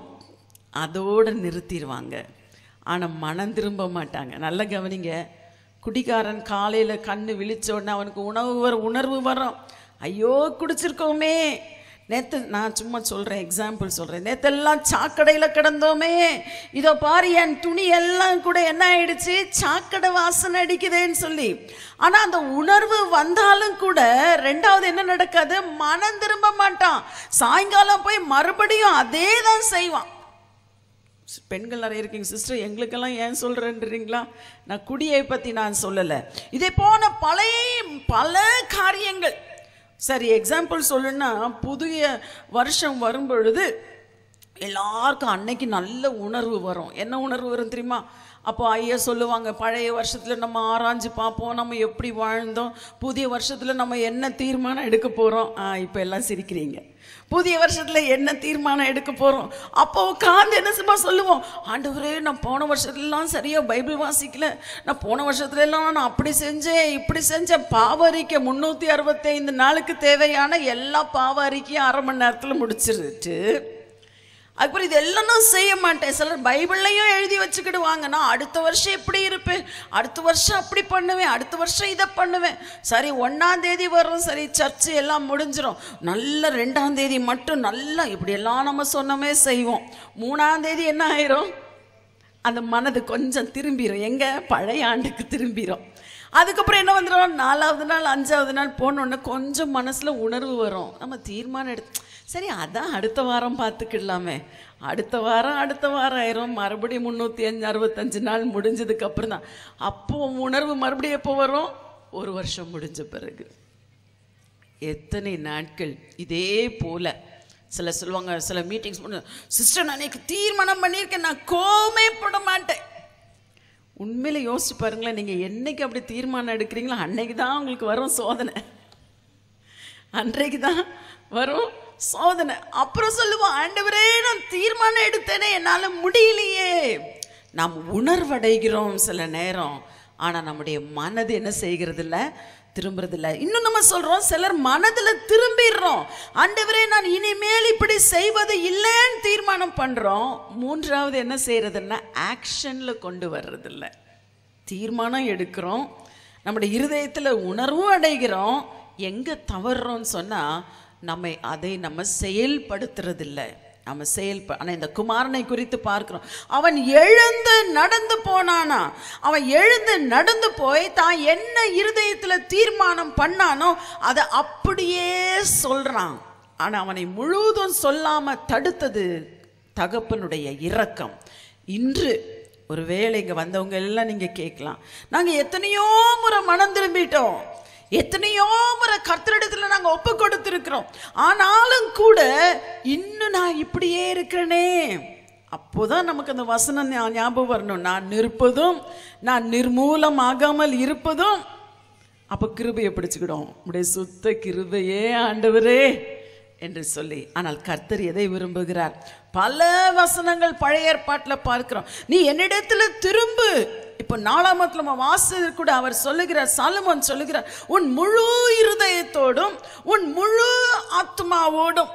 அதோட நிறுத்திடுவாங்க ஆனா மனம் திரும்ப மாட்டாங்க நல்ல கவனிங்க குடிகாரன் காலையில கண்ணு விழிச்ச உடனே அவனுக்கு உணவு வர உணர்வு வரும் ஐயோ குடிச்சிருக்கோமே நேற்று நான் சும்மா சொல்கிறேன் எக்ஸாம்பிள் சொல்கிறேன் நேற்றெல்லாம் சாக்கடையில் கிடந்தோமே இதோ பாரு என் துணி எல்லாம் கூட என்ன ஆயிடுச்சு சாக்கடை வாசனை அடிக்குதேன்னு சொல்லி ஆனால் அந்த உணர்வு வந்தாலும் கூட ரெண்டாவது என்ன நடக்காது மனம் திரும்ப மாட்டான் சாயங்காலம் போய் மறுபடியும் அதே தான் செய்வான் பெண்கள் நிறைய இருக்கீங்க சிஸ்டர் எங்களுக்கெல்லாம் ஏன் சொல்கிறேன்றீங்களா நான் குடியை பற்றி நான் சொல்லலை இதே போன பழைய பல காரியங்கள் சரி எக்ஸாம்பிள் சொல்லுன்னா புதிய வருஷம் வரும் பொழுது எல்லாருக்கும் அன்னைக்கு நல்ல உணர்வு வரும் என்ன உணர்வு வரும் தெரியுமா அப்போ ஐயா சொல்லுவாங்க பழைய வருஷத்தில் நம்ம ஆராய்ஞ்சு பார்ப்போம் நம்ம எப்படி வாழ்ந்தோம் புதிய வருஷத்தில் நம்ம என்ன தீர்மானம் எடுக்க போகிறோம் இப்போ எல்லாம் சிரிக்கிறீங்க புதிய வருஷத்தில் என்ன தீர்மானம் எடுக்க போகிறோம் அப்போ உட்காந்து என்ன சும்மா சொல்லுவோம் ஆண்டவரே நான் போன வருஷத்துலலாம் சரியாக பைபிள் வாசிக்கல நான் போன வருஷத்துல எல்லாம் நான் அப்படி செஞ்சேன் இப்படி செஞ்சேன் பாவ அறிக்கை முந்நூற்றி அறுபத்தைந்து நாளுக்கு தேவையான எல்லா பாவ அறிக்கையும் அரை மணி நேரத்தில் முடிச்சிருட்டு அதுக்கப்புறம் இது எல்லாம் நான் செய்ய மாட்டேன் சிலர் பைபிள்லையும் எழுதி வச்சுக்கிடுவாங்க நான் அடுத்த வருஷம் இப்படி இருப்பேன் அடுத்த வருஷம் அப்படி பண்ணுவேன் அடுத்த வருஷம் இதை பண்ணுவேன் சரி ஒன்றாம் தேதி வரும் சரி சர்ச்சு எல்லாம் முடிஞ்சிடும் நல்ல ரெண்டாம் தேதி மட்டும் நல்லா இப்படி எல்லாம் நம்ம சொன்னோமே செய்வோம் மூணாம் தேதி என்ன ஆயிரும் அந்த மனது கொஞ்சம் திரும்பிடும் எங்க பழைய ஆண்டுக்கு திரும்பிடும் அதுக்கப்புறம் என்ன வந்துடும் நாலாவது நாள் அஞ்சாவது நாள் போனோடனே கொஞ்சம் மனசுல உணர்வு வரும் நம்ம தீர்மானம் எடுத்து சரி அதான் அடுத்த வாரம் பார்த்துக்கிடலாமே அடுத்த வாரம் அடுத்த வாரம் ஆயிரும் மறுபடியும் முந்நூற்றி அஞ்சு அறுபத்தஞ்சு நாள் முடிஞ்சதுக்கு அப்புறம் தான் அப்போ உணர்வு மறுபடியும் எப்போ வரும் ஒரு வருஷம் முடிஞ்ச பிறகு எத்தனை நாட்கள் இதே போல சில சொல்லுவாங்க சில மீட்டிங்ஸ் சிஸ்டர் நான் இன்னைக்கு தீர்மானம் பண்ணியிருக்கேன் நான் கோமே பட மாட்டேன் உண்மையில யோசிச்சு பாருங்களேன் நீங்க என்னைக்கு அப்படி தீர்மானம் எடுக்கிறீங்களோ அன்னைக்கு தான் உங்களுக்கு வரும் சோதனை அன்றைக்கு தான் வரும் சோதனை அப்புறம் சொல்லுவோம் ஆண்டவரே நான் தீர்மானம் எடுத்தேனே என்னால் முடியலையே நாம் உணர்வடைகிறோம் சில நேரம் ஆனால் நம்முடைய மனது என்ன செய்கிறது இல்லை திரும்புறதில்ல இன்னும் நம்ம சொல்றோம் சிலர் மனதில் திரும்பிடுறோம் ஆண்டவரே நான் இனிமேல் இப்படி செய்வது இல்லைன்னு தீர்மானம் பண்றோம் மூன்றாவது என்ன செய்யறதுன்னா ஆக்ஷன்ல கொண்டு வர்றதில்ல தீர்மானம் எடுக்கிறோம் நம்முடைய இருதயத்தில் உணர்வும் அடைகிறோம் எங்க தவறுறோம்னு சொன்னா நம்மை அதை நம்ம செயல்படுத்துறதில்லை நம்ம செயல்ப ஆனால் இந்த குமாரனை குறித்து பார்க்கிறோம் அவன் எழுந்து நடந்து போனானா அவன் எழுந்து நடந்து போய் தான் என்ன இருதயத்தில் தீர்மானம் பண்ணானோ அதை அப்படியே சொல்றான் ஆனால் அவனை முழுவதும் சொல்லாம தடுத்தது தகப்பனுடைய இரக்கம் இன்று ஒருவேளை இங்கே வந்தவங்க எல்லாம் நீங்கள் கேட்கலாம் நாங்கள் எத்தனையோ முறை மனம் திரும்பிட்டோம் எத்தனையோ முறை கர்த்தரிடத்துல நாங்க ஒப்பு கொடுத்திருக்கிறோம் ஆனாலும் கூட இன்னும் நான் இப்படியே இருக்கிறேனே அப்போதான் நமக்கு அந்த வசனம் ஞா- ஞாபகம் வரணும் நான் நிற்பதும் நான் நிர்மூலமாகாமல் இருப்பதும் அப்ப கிருபையை பிடிச்சுக்கிடும் உடைய சுத்த கிருபையே ஆண்டவரே என்று சொல்லி ஆனால் கர்த்தர் எதை விரும்புகிறார் பல வசனங்கள் பழைய ஏற்பாட்டில் பார்க்கிறோம் நீ என்னிடத்துல திரும்பு இப்போ நாலாமத்தில் நம்ம வாசல் கூட அவர் சொல்லுகிறார் சாலமோன் சொல்லுகிறார் உன் முழு இருதயத்தோடும் உன் முழு ஆத்மாவோடும்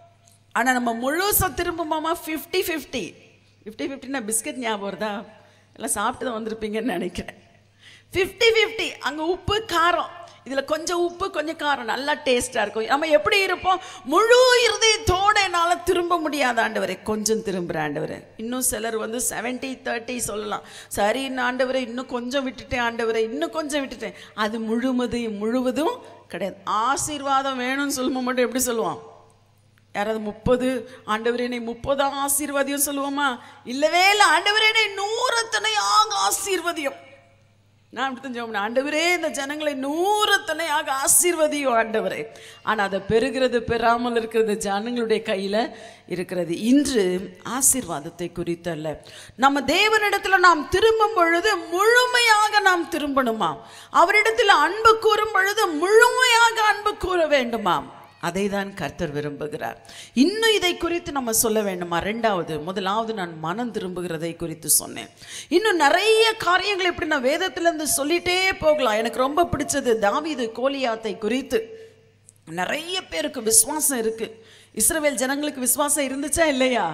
ஆனா நம்ம முழுசா திரும்புமாமா ஃபிஃப்டி ஃபிஃப்டி ஃபிஃப்டி ஃபிஃப்டினா பிஸ்கட் ஞாபகம் வருதா எல்லாம் சாப்பிட்டு தான் வந்திருப்பீங்கன்னு நினைக்கிறேன் ஃபிஃப்டி ஃபிஃப்டி அங்கே உப்பு காரம் இதில் கொஞ்சம் உப்பு கொஞ்சம் காரம் நல்லா டேஸ்ட்டாக இருக்கும் நம்ம எப்படி இருப்போம் முழு இருதயத்தோட என்னால் திரும்ப முடியாத ஆண்டவரே கொஞ்சம் திரும்புகிற ஆண்டவரே இன்னும் சிலர் வந்து செவன்ட்டி தேர்ட்டி சொல்லலாம் சரி நான் ஆண்டவரே இன்னும் கொஞ்சம் விட்டுட்டேன் ஆண்டவரே இன்னும் கொஞ்சம் விட்டுட்டேன் அது முழுவதையும் முழுவதும் கிடையாது ஆசீர்வாதம் வேணும்னு சொல்லும்போது மட்டும் எப்படி சொல்லுவான் யாராவது முப்பது ஆண்டவரே நீ முப்பதாம் ஆசீர்வாதியம் சொல்லுவோமா இல்லவே இல்லை ஆண்டவரே நீ நூறத்தனையாக ஆசீர்வதியம் நான் அப்படி தெரிஞ்சோம் ஆண்டவரே இந்த ஜனங்களை நூறத்தனையாக ஆசீர்வதியும் ஆண்டவரே ஆனால் அதை பெறுகிறது பெறாமல் இருக்கிறது ஜனங்களுடைய கையில் இருக்கிறது இன்று ஆசீர்வாதத்தை குறித்து அல்ல நம்ம தேவனிடத்துல நாம் திரும்பும் பொழுது முழுமையாக நாம் திரும்பணுமா அவரிடத்தில் அன்பு கூறும் பொழுது முழுமையாக அன்பு கூற வேண்டுமாம் அதை தான் கர்த்தர் விரும்புகிறார் இன்னும் இதை குறித்து நம்ம சொல்ல வேண்டுமா ரெண்டாவது முதலாவது நான் மனம் திரும்புகிறதை குறித்து சொன்னேன் இன்னும் நிறைய காரியங்கள் இப்படி நான் வேதத்திலிருந்து சொல்லிட்டே போகலாம் எனக்கு ரொம்ப பிடிச்சது தாவீது கோலியாத்தை குறித்து நிறைய பேருக்கு விசுவாசம் இருக்கு இஸ்ரவேல் ஜனங்களுக்கு விசுவாசம் இருந்துச்சா இல்லையா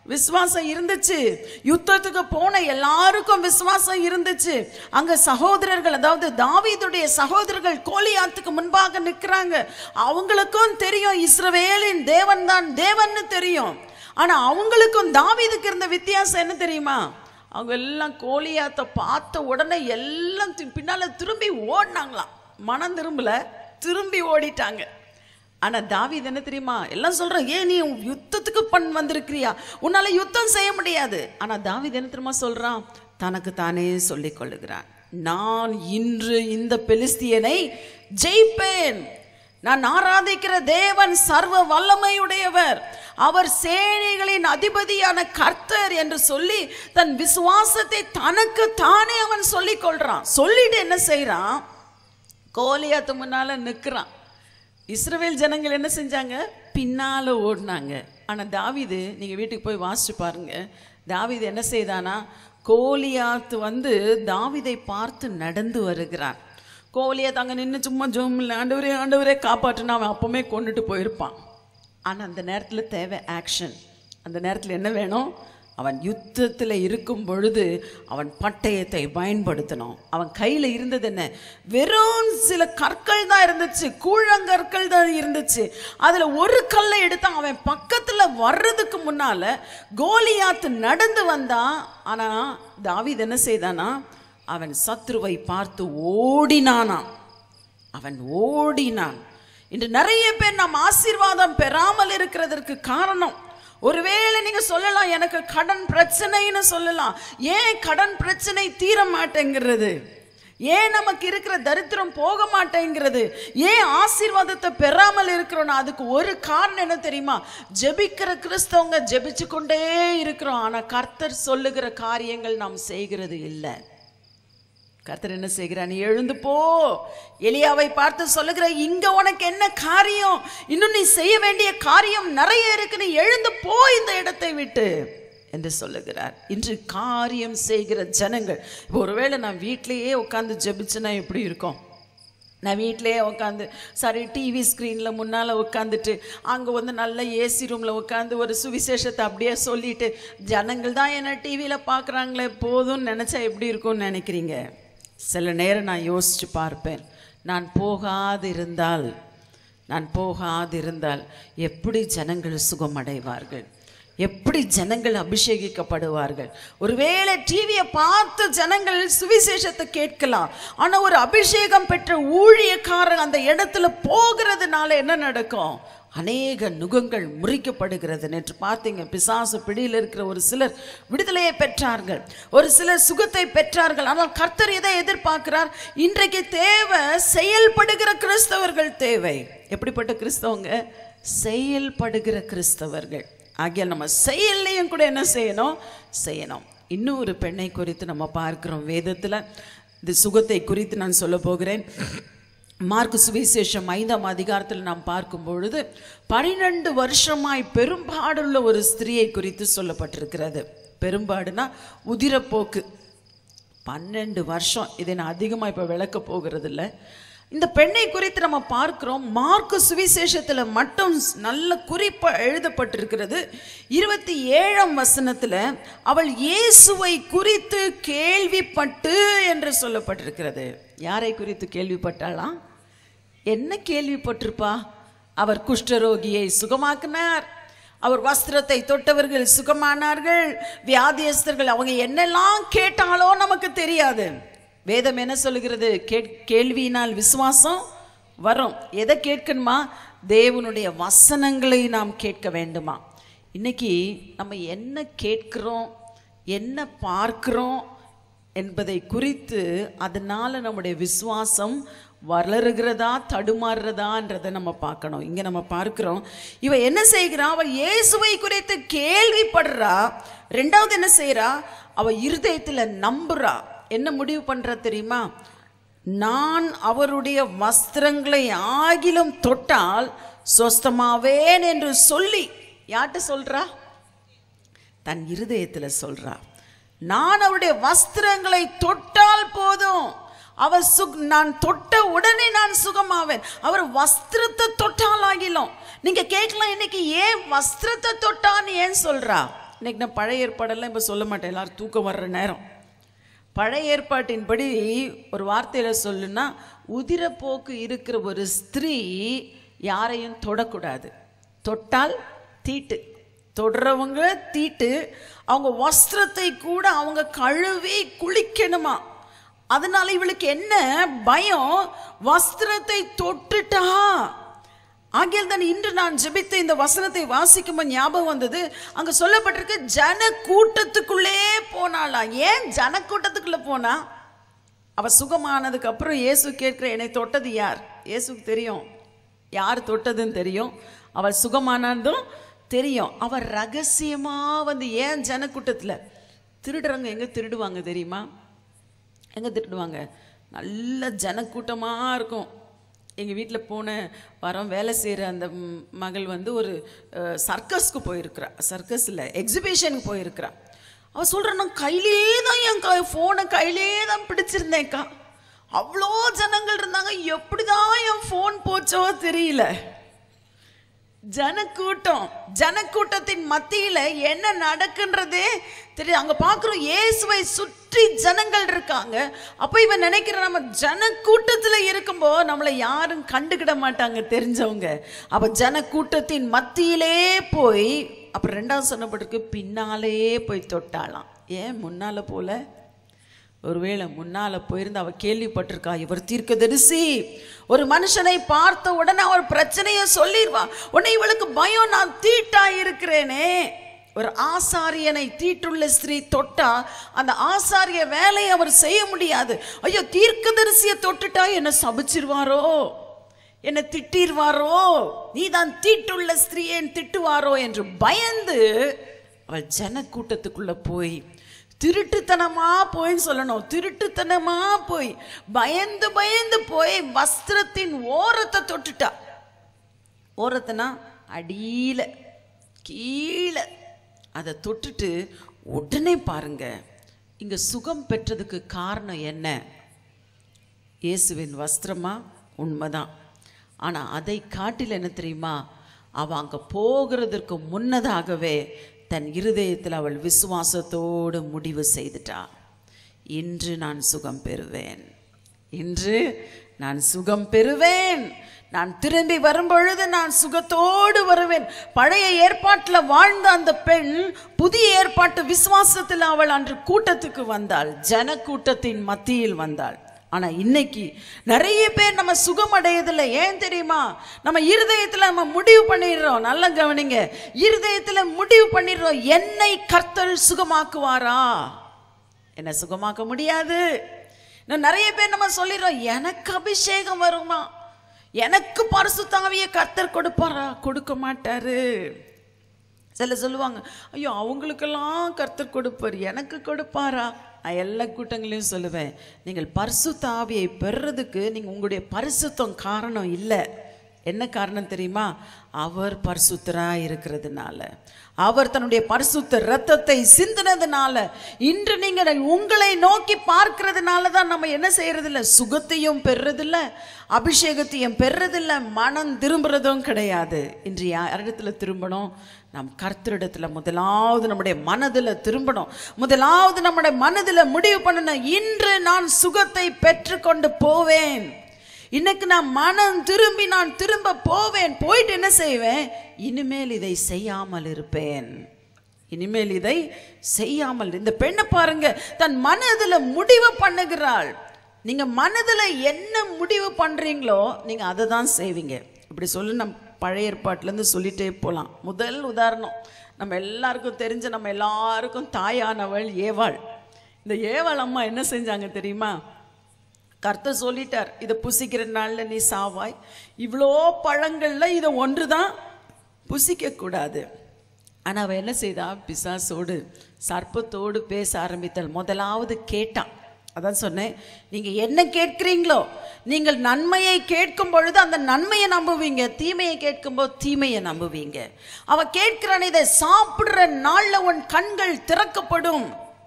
விசுவாசம் இருந்துச்சு யுத்தத்துக்கு போன எல்லாருக்கும் விசுவாசம் இருந்துச்சு அங்க சகோதரர்கள் அதாவது தாவீதுடைய சகோதரர்கள் கோலியாத்துக்கு முன்பாக நிற்கிறாங்க அவங்களுக்கும் தெரியும் இஸ்ரவேலின் தேவன் தான் தேவன்னு தெரியும் ஆனா அவங்களுக்கும் தாவீதுக்கு இருந்த வித்தியாசம் என்ன தெரியுமா அவங்க எல்லாம் கோலியாத்தை பார்த்த உடனே எல்லாம் தி- பின்னால திரும்பி ஓடினாங்களாம் மனம் திரும்பல திரும்பி ஓடிட்டாங்க ஆனா தாவீது என்ன தெரியுமா எல்லாம் சொல்றோம் ஏன் நீ யுத்தத்துக்கு பண் வந்திருக்கிறியா உன்னால யுத்தம் செய்ய முடியாது ஆனா தாவீது என்ன தெரியுமா சொல்றான் தனக்கு தானே சொல்லிக் கொள்ளுகிறான் நான் இன்று இந்த பெலிஸ்தியனை ஜெயிப்பேன் நான் ஆராதிக்கிற தேவன் சர்வ வல்லமையுடையவர் அவர் சேனைகளின் அதிபதியான கர்த்தர் என்று சொல்லி தன் விசுவாசத்தை தனக்கு தானே அவன் சொல்லிக் கொள்றான் சொல்லிட்டு என்ன செய்றான் கோலியாத்து முன்னால நிற்கிறான் இஸ்ரவேல் ஜனங்கள் என்ன செஞ்சாங்க பின்னால ஓடினாங்க ஆனா தாவீது நீங்க வீட்டுக்கு போய் வாசிச்சு பாருங்க தாவீது என்ன செய்தானா கோலியாத்து வந்து தாவீதை பார்த்து நடந்து வருகிறான் கோலியாத் அங்க நின்று சும்மா ஜோம் ஆண்டவரே ஆண்டவரே காப்பாற்றுனா அவன் அப்பவுமே கொண்டுட்டு போயிருப்பான் ஆனா அந்த நேரத்துல தேவை ஆக்ஷன் அந்த நேரத்துல என்ன வேணும் அவன் யுத்தத்தில் இருக்கும் பொழுது அவன் பட்டயத்தை பயன்படுத்தணும் அவன் கையில் இருந்தது என்ன வெறும் சில கற்கள் தான் இருந்துச்சு கூழங்கற்கள் தான் இருந்துச்சு அதில் ஒரு கல்லை எடுத்து அவன் பக்கத்தில் வர்றதுக்கு முன்னால கோலியாத்து நடந்து வந்தான் ஆனால் தாவீது என்ன செய்தானா அவன் சத்ருவை பார்த்து ஓடினானாம் அவன் ஓடினான் இன்று நிறைய பேர் நாம் ஆசீர்வாதம் பெறாமல் இருக்கிறதற்கு காரணம் ஒருவேளை நீங்க சொல்லலாம் எனக்கு கடன் பிரச்சனைன்னு சொல்லலாம் ஏன் கடன் பிரச்சனை தீர மாட்டேங்கிறது ஏன் நமக்கு இருக்கிற தரித்திரம் போக மாட்டேங்கிறது ஏன் ஆசீர்வாதத்தை பெறாமல் இருக்கிறோம் அதுக்கு ஒரு காரணம் என்ன தெரியுமா ஜெபிக்கிற கிறிஸ்தவங்க ஜெபிச்சு கொண்டே இருக்கிறோம் ஆனா கர்த்தர் சொல்லுகிற காரியங்கள் நாம் செய்கிறது இல்லை கர்த்தர் என்ன செய்கிறார் நீ எழுந்து போ எலியாவை பார்த்து சொல்லுகிற இங்க உனக்கு என்ன காரியம் இன்னும் நீ செய்ய வேண்டிய காரியம் நிறைய இருக்கு நீ எழுந்து போ இந்த இடத்தை விட்டு என்று சொல்லுகிறார் இன்று காரியம் செய்கிற ஜனங்கள் இப்போ ஒருவேளை நான் வீட்டிலேயே உட்காந்து ஜெபிச்சுனா எப்படி இருக்கும் நான் வீட்டிலேயே உட்காந்து சரி டிவி ஸ்க்ரீனில் முன்னால் உட்காந்துட்டு அங்கே வந்து நல்ல ஏசி ரூமில் உட்காந்து ஒரு சுவிசேஷத்தை அப்படியே சொல்லிட்டு ஜனங்கள் தான் என்ன டிவியில் பார்க்குறாங்களே போதும்னு நினச்சா எப்படி இருக்கும்னு நினைக்கிறீங்க சில நேரம் நான் யோசித்து பார்ப்பேன் நான் போகாதிருந்தால் நான் போகாதிருந்தால் எப்படி ஜனங்கள் சுகமடைவார்கள் எப்படி ஜனங்கள் அபிஷேகிக்கப்படுவார்கள் ஒருவேளை டிவியை பார்த்து ஜனங்கள் சுவிசேஷத்தை கேட்கலாம் ஆனா ஒரு அபிஷேகம் பெற்ற ஊழியக்காரர் அந்த இடத்துல போகிறதுனால என்ன நடக்கும் அநேக நுகங்கள் முறிக்கப்படுகிறது நேற்று பார்த்தீங்க பிசாசு பிடியில் இருக்கிற ஒரு சிலர் விடுதலையை பெற்றார்கள் ஒரு சிலர் சுகத்தை பெற்றார்கள் ஆனால் கர்த்தர் எதை எதிர்பார்க்கிறார் இன்றைக்கு தேவை செயல்படுகிற கிறிஸ்தவர்கள் தேவை எப்படிப்பட்ட கிறிஸ்தவங்க செயல்படுகிற கிறிஸ்தவர்கள் ஆகிய நம்ம செயல்லையும் கூட என்ன செய்யணும் செய்யணும் இன்னும் ஒரு பெண்ணை குறித்து நம்ம பார்க்கிறோம் வேதத்தில் இந்த சுகத்தை குறித்து நான் சொல்ல போகிறேன் மார்க்கு சுவிசேஷம் ஐந்தாம் அதிகாரத்தில் நாம் பார்க்கும் பொழுது பனிரெண்டு வருஷமாய் பெரும்பாடுள்ள ஒரு ஸ்திரியை குறித்து சொல்லப்பட்டிருக்கிறது பெரும்பாடுனா உதிரப்போக்கு பன்னெண்டு வருஷம் இதை நான் அதிகமாக இப்போ விளக்க போகிறது இல்லை இந்த பெண்ணை குறித்து நம்ம பார்க்கிறோம் மார்க்கு சுவிசேஷத்தில் மட்டும் நல்ல குறிப்பாக எழுதப்பட்டிருக்கிறது இருபத்தி ஏழாம் வசனத்தில் அவள் இயேசுவை குறித்து கேள்விப்பட்டு என்று சொல்லப்பட்டிருக்கிறது யாரை குறித்து கேள்விப்பட்டாளாம் என்ன கேள்விப்பட்டிருப்பா அவர் குஷ்டரோகியை சுகமாக்கினார் அவர் வஸ்திரத்தை தொட்டவர்கள் சுகமானார்கள் வியாதியஸ்தர்கள் அவங்க என்னெல்லாம் கேட்டாலோ நமக்கு தெரியாது வேதம் என்ன சொல்லுகிறது கேட் கேள்வியினால் விசுவாசம் வரும் எதை கேட்கணுமா தேவனுடைய வசனங்களை நாம் கேட்க வேண்டுமா இன்னைக்கு நம்ம என்ன கேட்கிறோம் என்ன பார்க்கிறோம் என்பதை குறித்து அதனால நம்முடைய விசுவாசம் வளருகிறதா தடுமாறுறதான்றதை நம்ம பார்க்கணும் இங்க நம்ம பார்க்கிறோம் இவ என்ன செய்கிறா அவள் இயேசுவை குறித்து கேள்விப்படுறா ரெண்டாவது என்ன செய்றா அவ இருதயத்துல நம்புறா என்ன முடிவு பண்றா தெரியுமா நான் அவருடைய வஸ்திரங்களை ஆகிலும் தொட்டால் சொஸ்தமாவேன் என்று சொல்லி யார்கிட்ட சொல்றா தன் இருதயத்துல சொல்றா நான் அவருடைய வஸ்திரங்களை தொட்டால் போதும் அவர் சுக் நான் தொட்ட உடனே நான் சுகமாவேன் அவர் வஸ்திரத்தை தொட்டால் ஆகிலும் நீங்க கேட்கலாம் இன்னைக்கு ஏன் வஸ்திரத்தை தொட்டான்னு ஏன் சொல்றா இன்னைக்கு நான் பழைய ஏற்பாடெல்லாம் இப்போ சொல்ல மாட்டேன் எல்லாரும் தூக்கம் வர்ற நேரம் பழைய ஏற்பாட்டின்படி ஒரு வார்த்தையில் சொல்லுன்னா உதிரப்போக்கு இருக்கிற ஒரு ஸ்திரீ யாரையும் தொடக்கூடாது தொட்டால் தீட்டு தொடுறவங்க தீட்டு அவங்க வஸ்திரத்தை கூட அவங்க கழுவி குளிக்கணுமா அதனால இவளுக்கு என்ன பயம் வஸ்திரத்தை தொட்டுட்டா ஆகியால் தான் இன்று நான் ஜெபித்த இந்த வசனத்தை வாசிக்கும்போது ஞாபகம் வந்தது அங்க சொல்லப்பட்டிருக்கு ஜன கூட்டத்துக்குள்ளே போனாளா ஏன் ஜன கூட்டத்துக்குள்ள போனா அவ சுகமானதுக்கு அப்புறம் இயேசு கேட்கிற என்னை தொட்டது யார் இயேசுக்கு தெரியும் யார் தொட்டதுன்னு தெரியும் அவள் சுகமானதும் தெரியும் அவ ரகசியமா வந்து ஏன் ஜனக்கூட்டத்துல திருடுறவங்க எங்க திருடுவாங்க தெரியுமா எங்கே திட்டுவாங்க நல்ல ஜனக்கூட்டமாக இருக்கும் எங்கள் வீட்டில் போன வாரம் வேலை செய்கிற அந்த ம், மகள் வந்து ஒரு சர்க்கஸ்க்கு போயிருக்கிறா சர்க்கஸ் இல்லை எக்ஸிபிஷனுக்கு போயிருக்கிறா அவள் சொல்கிறா நான் கையிலே தான் என் க ஃபோனை கையிலே தான் பிடிச்சிருந்தேன்க்கா அவ்வளோ ஜனங்கள் இருந்தாங்க எப்படி தான் என் ஃபோன் போச்சோ தெரியல ஜனக்கூட்டம் ஜனக்கூட்டத்தின் மத்தியில என்ன நடக்குன்றதே தெரியும் அங்க பார்க்குறோம் இயேசுவை சுற்றி ஜனங்கள் இருக்காங்க அப்ப இவன் நினைக்கிற நம்ம ஜனக்கூட்டத்துல இருக்கும்போது நம்மளை யாரும் கண்டுக்கிட மாட்டாங்க தெரிஞ்சவங்க அப்ப ஜனக்கூட்டத்தின் மத்தியிலே போய் அப்புறம் ரெண்டாவது சொன்னப்பட்டிருக்கு பின்னாலே போய் தொட்டாளாம் ஏன் முன்னால போல ஒருவேளை முன்னால போயிருந்து அவ கேள்விப்பட்டிருக்கா இவர் தீர்க்கதரிசி ஒரு மனுஷனை பார்த்த உடனே அவர் பிரச்சனையை சொல்லிடுவா உடனே இவளுக்கு பயம் நான் தீட்டா இருக்கிறேனே ஒரு ஆசாரியனை தீட்டுள்ள ஸ்திரீ தொட்டா அந்த ஆசாரிய வேலையை அவர் செய்ய முடியாது ஐயோ தீர்க்கதரிசியை தொட்டுட்டா என்ன சபிச்சிருவாரோ என்ன திட்டிருவாரோ நீதான் தீட்டுள்ள ஸ்திரீயேன் திட்டுவாரோ என்று பயந்து அவள் ஜனக்கூட்டத்துக்குள்ள போய் திருட்டுத்தனமா போய் சொல்லணும் திருட்டுத்தனமா போய் பயந்து பயந்து போய் வஸ்திரத்தின் ஓரத்தை தொட்டுட்டா ஓரத்தைனா அடியில கீழே அதை தொட்டுட்டு உடனே பாருங்க இங்க சுகம் பெற்றதுக்கு காரணம் என்ன இயேசுவின் வஸ்திரமா உண்மைதான் ஆனா அதை காட்டில் என்ன தெரியுமா அவ அங்க போகிறதற்கு முன்னதாகவே தன் இருதயத்தில் அவள் விசுவாசத்தோடு முடிவு செய்துட்டா இன்று நான் சுகம் பெறுவேன் இன்று நான் சுகம் பெறுவேன் நான் திரும்பி வரும்பொழுது நான் சுகத்தோடு வருவேன் பழைய ஏற்பாட்டில் வாழ்ந்த அந்த பெண் புதிய ஏற்பாட்டு விசுவாசத்தில் அவள் அன்று கூட்டத்துக்கு வந்தாள் ஜன கூட்டத்தின் மத்தியில் வந்தாள் ஆனா இன்னைக்கு நிறைய பேர் நம்ம சுகம் அடையதில்லை ஏன் தெரியுமா நம்ம இருதயத்துல நம்ம முடிவு பண்ணிடுறோம் நல்லா கவனிங்க இருதயத்துல முடிவு பண்ணிடுறோம் என்னை கர்த்தர் சுகமாக்குவாரா என்ன சுகமாக்க முடியாது இன்னும் நிறைய பேர் நம்ம சொல்லிடுறோம் எனக்கு அபிஷேகம் வருமா எனக்கு பரிசுத்தாவிய கர்த்தர் கொடுப்பாரா கொடுக்க மாட்டாரு சில சொல்லுவாங்க ஐயோ அவங்களுக்கெல்லாம் கர்த்தர் கொடுப்பார் எனக்கு கொடுப்பாரா நான் எல்லா கூட்டங்களையும் சொல்லுவேன் நீங்கள் பரிசுத்த ஆவியை பெறுறதுக்கு நீங்கள் உங்களுடைய பரிசுத்தம் காரணம் இல்லை என்ன காரணம் தெரியுமா அவர் பரிசுத்தரா இருக்கிறதுனால அவர் தன்னுடைய பரிசுத்த ரத்தத்தை சிந்தினதுனால இன்று நீங்கள் உங்களை நோக்கி பார்க்கிறதுனால தான் நம்ம என்ன செய்யறதில்ல சுகத்தையும் பெறுறதில்ல அபிஷேகத்தையும் பெறுறதில்ல மனம் திரும்புறதும் கிடையாது இன்று யாரிடத்துல திரும்பணும் நம் கர்த்தரிடத்துல முதலாவது நம்முடைய மனதில் திரும்பணும் முதலாவது நம்முடைய மனதில் முடிவு பண்ணணும் இன்று நான் சுகத்தை பெற்றுக்கொண்டு போவேன் இன்னைக்கு நான் மனம் திரும்பி நான் திரும்ப போவேன் போயிட்டு என்ன செய்வேன் இனிமேல் இதை செய்யாமல் இருப்பேன் இனிமேல் இதை செய்யாமல் இந்த பெண்ணை பாருங்க தன் மனதுல முடிவு பண்ணுகிறாள் நீங்க மனதுல என்ன முடிவு பண்றீங்களோ நீங்க அதை தான் செய்வீங்க இப்படி சொல்லி நம்ம பழைய ஏற்பாட்டிலேருந்து சொல்லிட்டே போகலாம் முதல் உதாரணம் நம்ம எல்லாருக்கும் தெரிஞ்ச நம்ம எல்லாருக்கும் தாயானவள் ஏவாள் இந்த ஏவாள் அம்மா என்ன செஞ்சாங்க தெரியுமா கர்த்தர் சொல்லிட்டார் இதை புசிக்கிற நாள்ல நீ சாவாய் இவ்வளோ பழங்கள்ல இதை ஒன்று தான் புசிக்க கூடாது ஆனா அவ என்ன செய்தா பிசாசோடு சர்ப்பத்தோடு பேச ஆரம்பித்தாள் முதலாவது கேட்டான் அதான் சொன்னேன் நீங்க என்ன கேட்கிறீங்களோ நீங்கள் நன்மையை கேட்கும் பொழுது அந்த நன்மையை நம்புவீங்க தீமையை கேட்கும்போது தீமையை நம்புவீங்க அவ கேட்கிறான் இதை சாப்பிடுற நாள்ல உன் கண்கள் திறக்கப்படும்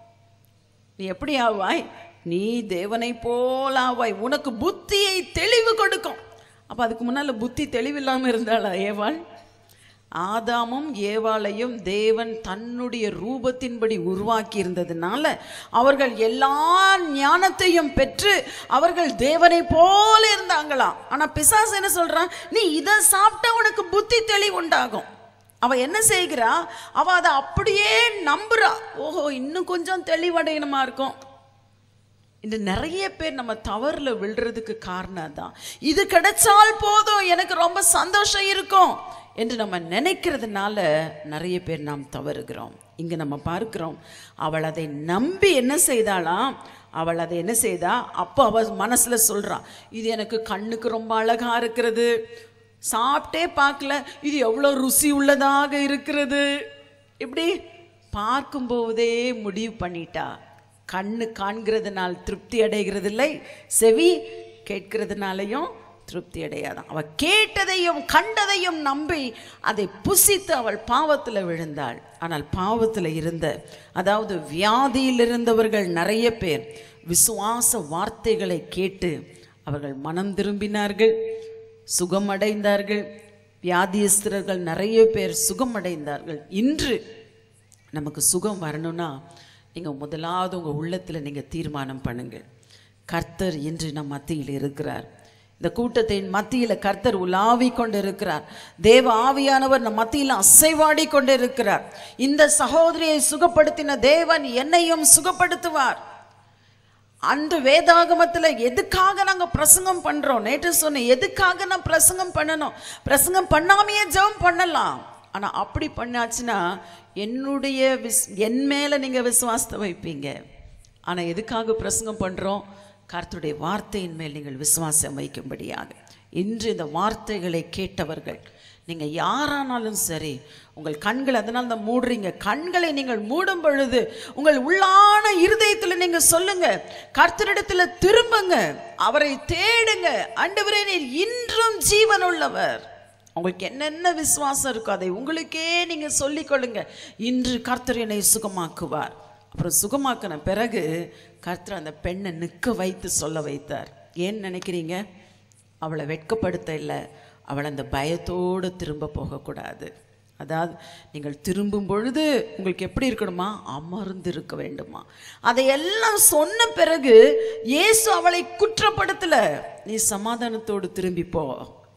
நீ எப்படி ஆவாய் நீ தேவனை போல ஆவாய் உனக்கு புத்தியை தெளிவு கொடுக்கும் அப்ப அதுக்கு முன்னால புத்தி தெளிவில்லாம இருந்தாளா ஏவாள் ஆதாமும் ஏவாளையும் தேவன் தன்னுடைய ரூபத்தின்படி உருவாக்கி இருந்ததுனால அவர்கள் எல்லா ஞானத்தையும் பெற்று அவர்கள் தேவனை போல இருந்தாங்களாம் ஆனா பிசாசு என்ன சொல்றான் நீ இதை சாப்பிட்டா உனக்கு புத்தி தெளிவு உண்டாகும் அவ என்ன செய்கிறா அவ அதை அப்படியே நம்புறா ஓஹோ இன்னும் கொஞ்சம் தெளிவடையணுமா இருக்கும் இந்த நிறைய பேர் நம்ம தவறுல விழுறதுக்கு காரணம் தான் இது கிடைச்சால் போதும் எனக்கு ரொம்ப சந்தோஷம் இருக்கும் என்று நம்ம நினைக்கிறதுனால நிறைய பேர் நாம் தவறுகிறோம் இங்க நம்ம பார்க்கிறோம் அவள் அதை நம்பி என்ன செய்தாளாம் அவள் அதை என்ன செய்தா அப்போ அவள் மனசுல சொல்றா இது எனக்கு கண்ணுக்கு ரொம்ப அழகா இருக்கிறது சாப்பிட்டே பார்க்கல இது எவ்வளோ ருசி உள்ளதாக இருக்கிறது இப்படி பார்க்கும்போதே முடிவு பண்ணிட்டா கண்ணு காண்கிறதுனால் திருப்தி அடைகிறதில்லை செவி கேட்கிறதுனாலையும் திருப்தி அடையாதான் அவள் கேட்டதையும் கண்டதையும் நம்பி அதை புசித்து அவள் பாவத்தில் விழுந்தாள் ஆனால் பாவத்தில் இருந்த அதாவது வியாதியில் இருந்தவர்கள் நிறைய பேர் விசுவாச வார்த்தைகளை கேட்டு அவர்கள் மனம் திரும்பினார்கள் சுகமடைந்தார்கள் வியாதியஸ்தர்கள் நிறைய பேர் சுகமடைந்தார்கள் இன்று நமக்கு சுகம் வரணும்னா நீங்கள் முதலாவது உங்கள் உள்ளத்தில் நீங்கள் தீர்மானம் பண்ணுங்கள் கர்த்தர் இன்று நம் மத்தியில் இருக்கிறார் இந்த கூட்டத்தின் மத்தியில் கர்த்தர் உலாவி கொண்டு இருக்கிறார் தேவ ஆவியானவர் நம் மத்தியில் அசைவாடி கொண்டு இருக்கிறார் இந்த சகோதரியை சுகப்படுத்தின தேவன் என்னையும் சுகப்படுத்துவார் அந்த வேதாகமத்தில் எதுக்காக நாங்கள் பிரசங்கம் பண்ணுறோம் நேற்று சொன்னேன் எதுக்காக நான் பிரசங்கம் பண்ணணும் பிரசங்கம் பண்ணாமையே ஜெபம் பண்ணலாம் ஆனால் அப்படி பண்ணாச்சுன்னா என்னுடைய விஸ் என் மேலே நீங்கள் விசுவாசத்தை வைப்பீங்க ஆனால் எதுக்காக பிரசங்கம் பண்ணுறோம் கர்த்தருடைய வார்த்தையின் மேல் நீங்கள் விசுவாசம் வைக்கும்படியாக இன்று இந்த வார்த்தைகளை கேட்டவர்கள் நீங்கள் யாரானாலும் சரி உங்கள் கண்கள் அதனால் தான் மூடுறீங்க கண்களை நீங்கள் மூடும் பொழுது உங்கள் உள்ளான இருதயத்தில் நீங்கள் சொல்லுங்க கர்த்தரிடத்தில் திரும்புங்க அவரை தேடுங்க ஆண்டவரே நீர் இன்றும் ஜீவன் உள்ளவர் உங்களுக்கு என்னென்ன விசுவாசம் இருக்கோ அதை உங்களுக்கே நீங்கள் சொல்லிக்கொள்ளுங்க இன்று கர்த்தர் என்னை சுகமாக்குவார் அப்புறம் சுகமாக்கின பிறகு கர்த்தர் அந்த பெண்ணை நிற்க வைத்து சொல்ல வைத்தார் ஏன் நினைக்கிறீங்க அவளை வெட்கப்படுத்த இல்லை அவள் அந்த பயத்தோடு திரும்ப போகக்கூடாது அதாவது நீங்கள் திரும்பும் பொழுது உங்களுக்கு எப்படி இருக்கணுமா அமர்ந்து இருக்க வேண்டுமா அதையெல்லாம் சொன்ன பிறகு இயேசு அவளை குற்றப்படுத்தல நீ சமாதானத்தோடு திரும்பி போ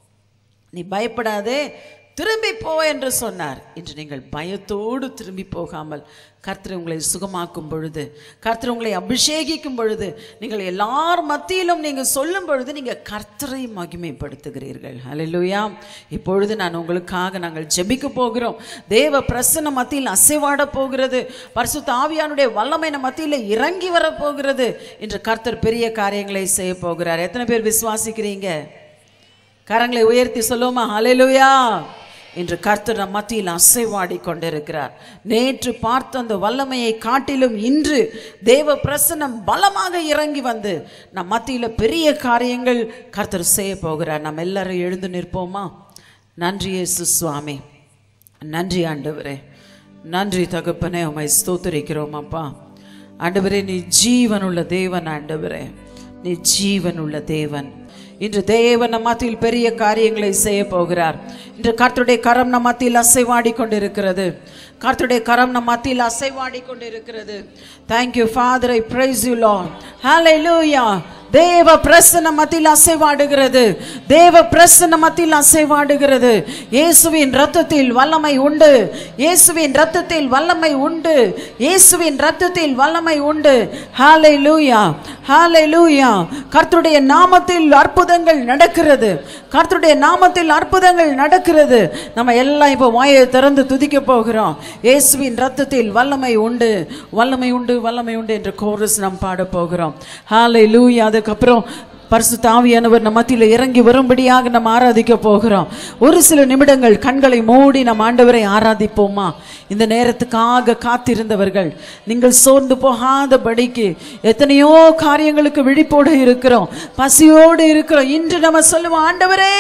நீ பயப்படாதே திரும்பி போ என்று சொன்னார் இன்று நீங்கள் பயத்தோடு திரும்பி போகாமல் கர்த்தர் உங்களை சுகமாக்கும் பொழுது கர்த்தர் உங்களை அபிஷேகிக்கும் பொழுது நீங்கள் எல்லார் மத்தியிலும் நீங்கள் சொல்லும் பொழுது நீங்கள் கர்த்தரை மகிமைப்படுத்துகிறீர்கள் ஹalleluya இப்பொழுது நான் உங்களுக்காக நாங்கள் ஜெபிக்க போகிறோம் தேவ பிரசன்ன மத்தியில் அசைவாட போகிறது பரிசுத்த ஆவியானுடைய வல்லமை நம்ம மத்தியில் இறங்கி வர போகிறது இன்று கர்த்தர் பெரிய காரியங்களை செய்ய போகிறார் எத்தனை பேர் விசுவாசிக்கிறீங்க கரங்களை உயர்த்தி சொல்லுவோமா ஹalleluya இன்று கர்த்தர் நம் மத்தியில் அசைவாடி கொண்டிருக்கிறார் நேற்று பார்த்த அந்த வல்லமையை காட்டிலும் இன்று தேவ பிரசனம் பலமாக இறங்கி வந்து நம் மத்தியில் பெரிய காரியங்கள் கர்த்தர் செய்ய போகிறார் நம்ம எல்லாரும் எழுந்து நிற்போமா நன்றி இயேசு சுவாமி நன்றி ஆண்டவரே நன்றி தகப்பனே உமை ஸ்தோத்திரிக்கிறோம் அப்பா ஆண்டவரே நீ ஜீவனுள்ள தேவன் ஆண்டவரே நீ ஜீவனுள்ள தேவன் இன்று தேவன் நம் மத்தியில் பெரிய காரியங்களை செய்ய போகிறார் இன்று கர்த்தருடைய கரம் நம் மத்தியில் அசைவாடி கொண்டிருக்கிறது கர்த்தருடைய கரம் நம் மத்தியில் அசைவாடி கொண்டிருக்கிறது thank you father I praise you lord hallelujah தேவ பிரசன்ன மத்தியில் அசைவாடுகிறது தேவ பிரசன்ன மத்தியில் அசைவாடுகிறது இயேசுவின் ரத்தத்தில் வல்லமை உண்டு இயேசுவின் ரத்தத்தில் வல்லமை உண்டு இயேசுவின் ரத்தத்தில் வல்லமை உண்டு ஹalleluya ஹalleluya கர்த்தருடைய நாமத்தில் அற்புதங்கள் நடக்கிறது கர்த்தருடைய நாமத்தில் அற்புதங்கள் நடக்கிறது நம்ம எல்லாம் இப்போ வாயை திறந்து துதிக்க போகிறோம் இயேசுவின் ரத்தத்தில் வல்லமை உண்டு வல்லமை உண்டு வல்லமை உண்டு என்ற கோரஸ் நாம் பாட போகிறோம் ஹalleluya அதுக்கப்புறம் பரிசுத்த ஆவியானவர் நம்ம மத்தியில் இறங்கி வரும்படியாக நம்ம ஆராதிக்க போகிறோம் ஒரு சில நிமிடங்கள் கண்களை மூடி நம் ஆண்டவரை ஆராதிப்போமா இந்த நேரத்துக்காக காத்திருந்தவர்கள் நீங்கள் சோர்ந்து போகாதபடிக்கு எத்தனையோ காரியங்களுக்கு விழிப்போடு இருக்கிறோம் பசியோடு இருக்கிறோம் இன்று நம்ம சொல்லுவோம் ஆண்டவரே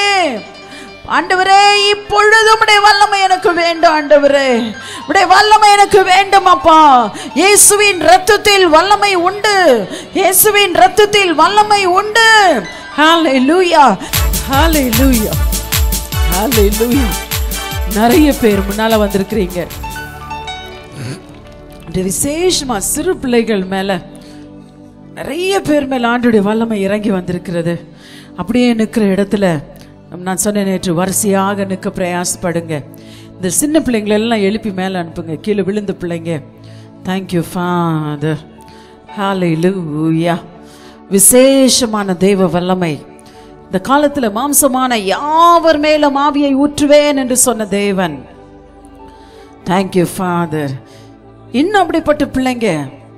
ஆண்டவரே இப்பொழுது உடைய வல்லமை எனக்கு வேண்டும் ஆண்டவரே உடைய வல்லமை எனக்கு வேண்டும் அப்பா இயேசுவின் ரத்தத்தில் வல்லமை உண்டு இயேசுவின் ரத்தத்தில் வல்லமை உண்டு ஹalleluya ஹalleluya ஹalleluya நிறைய பேர் முன்னால வந்திருக்கிறீங்க இந்த விசேஷமா சிறு பிள்ளைகள் மேல நிறைய பேர் மேல ஆண்டுடைய வல்லமை இறங்கி வந்திருக்கிறது அப்படியே நிற்கிற இடத்துல நான் சொன்னேன் நேற்று வரிசையாக நிற்க பிரயாசப்படுங்க இந்த சின்ன பிள்ளைங்களை எல்லாம் எழுப்பி மேலே அனுப்புங்க கீழே விழுந்த பிள்ளைங்க தேங்க்யூ ஃபாதர் ஹalleluya விசேஷமான தெய்வ வல்லமை இந்த காலத்துல மாம்சமான யாவர் மேலும் ஆவியை ஊற்றுவேன் என்று சொன்ன தேவன் தேங்க்யூ ஃபாதர் இன்னும் அப்படிப்பட்ட பிள்ளைங்க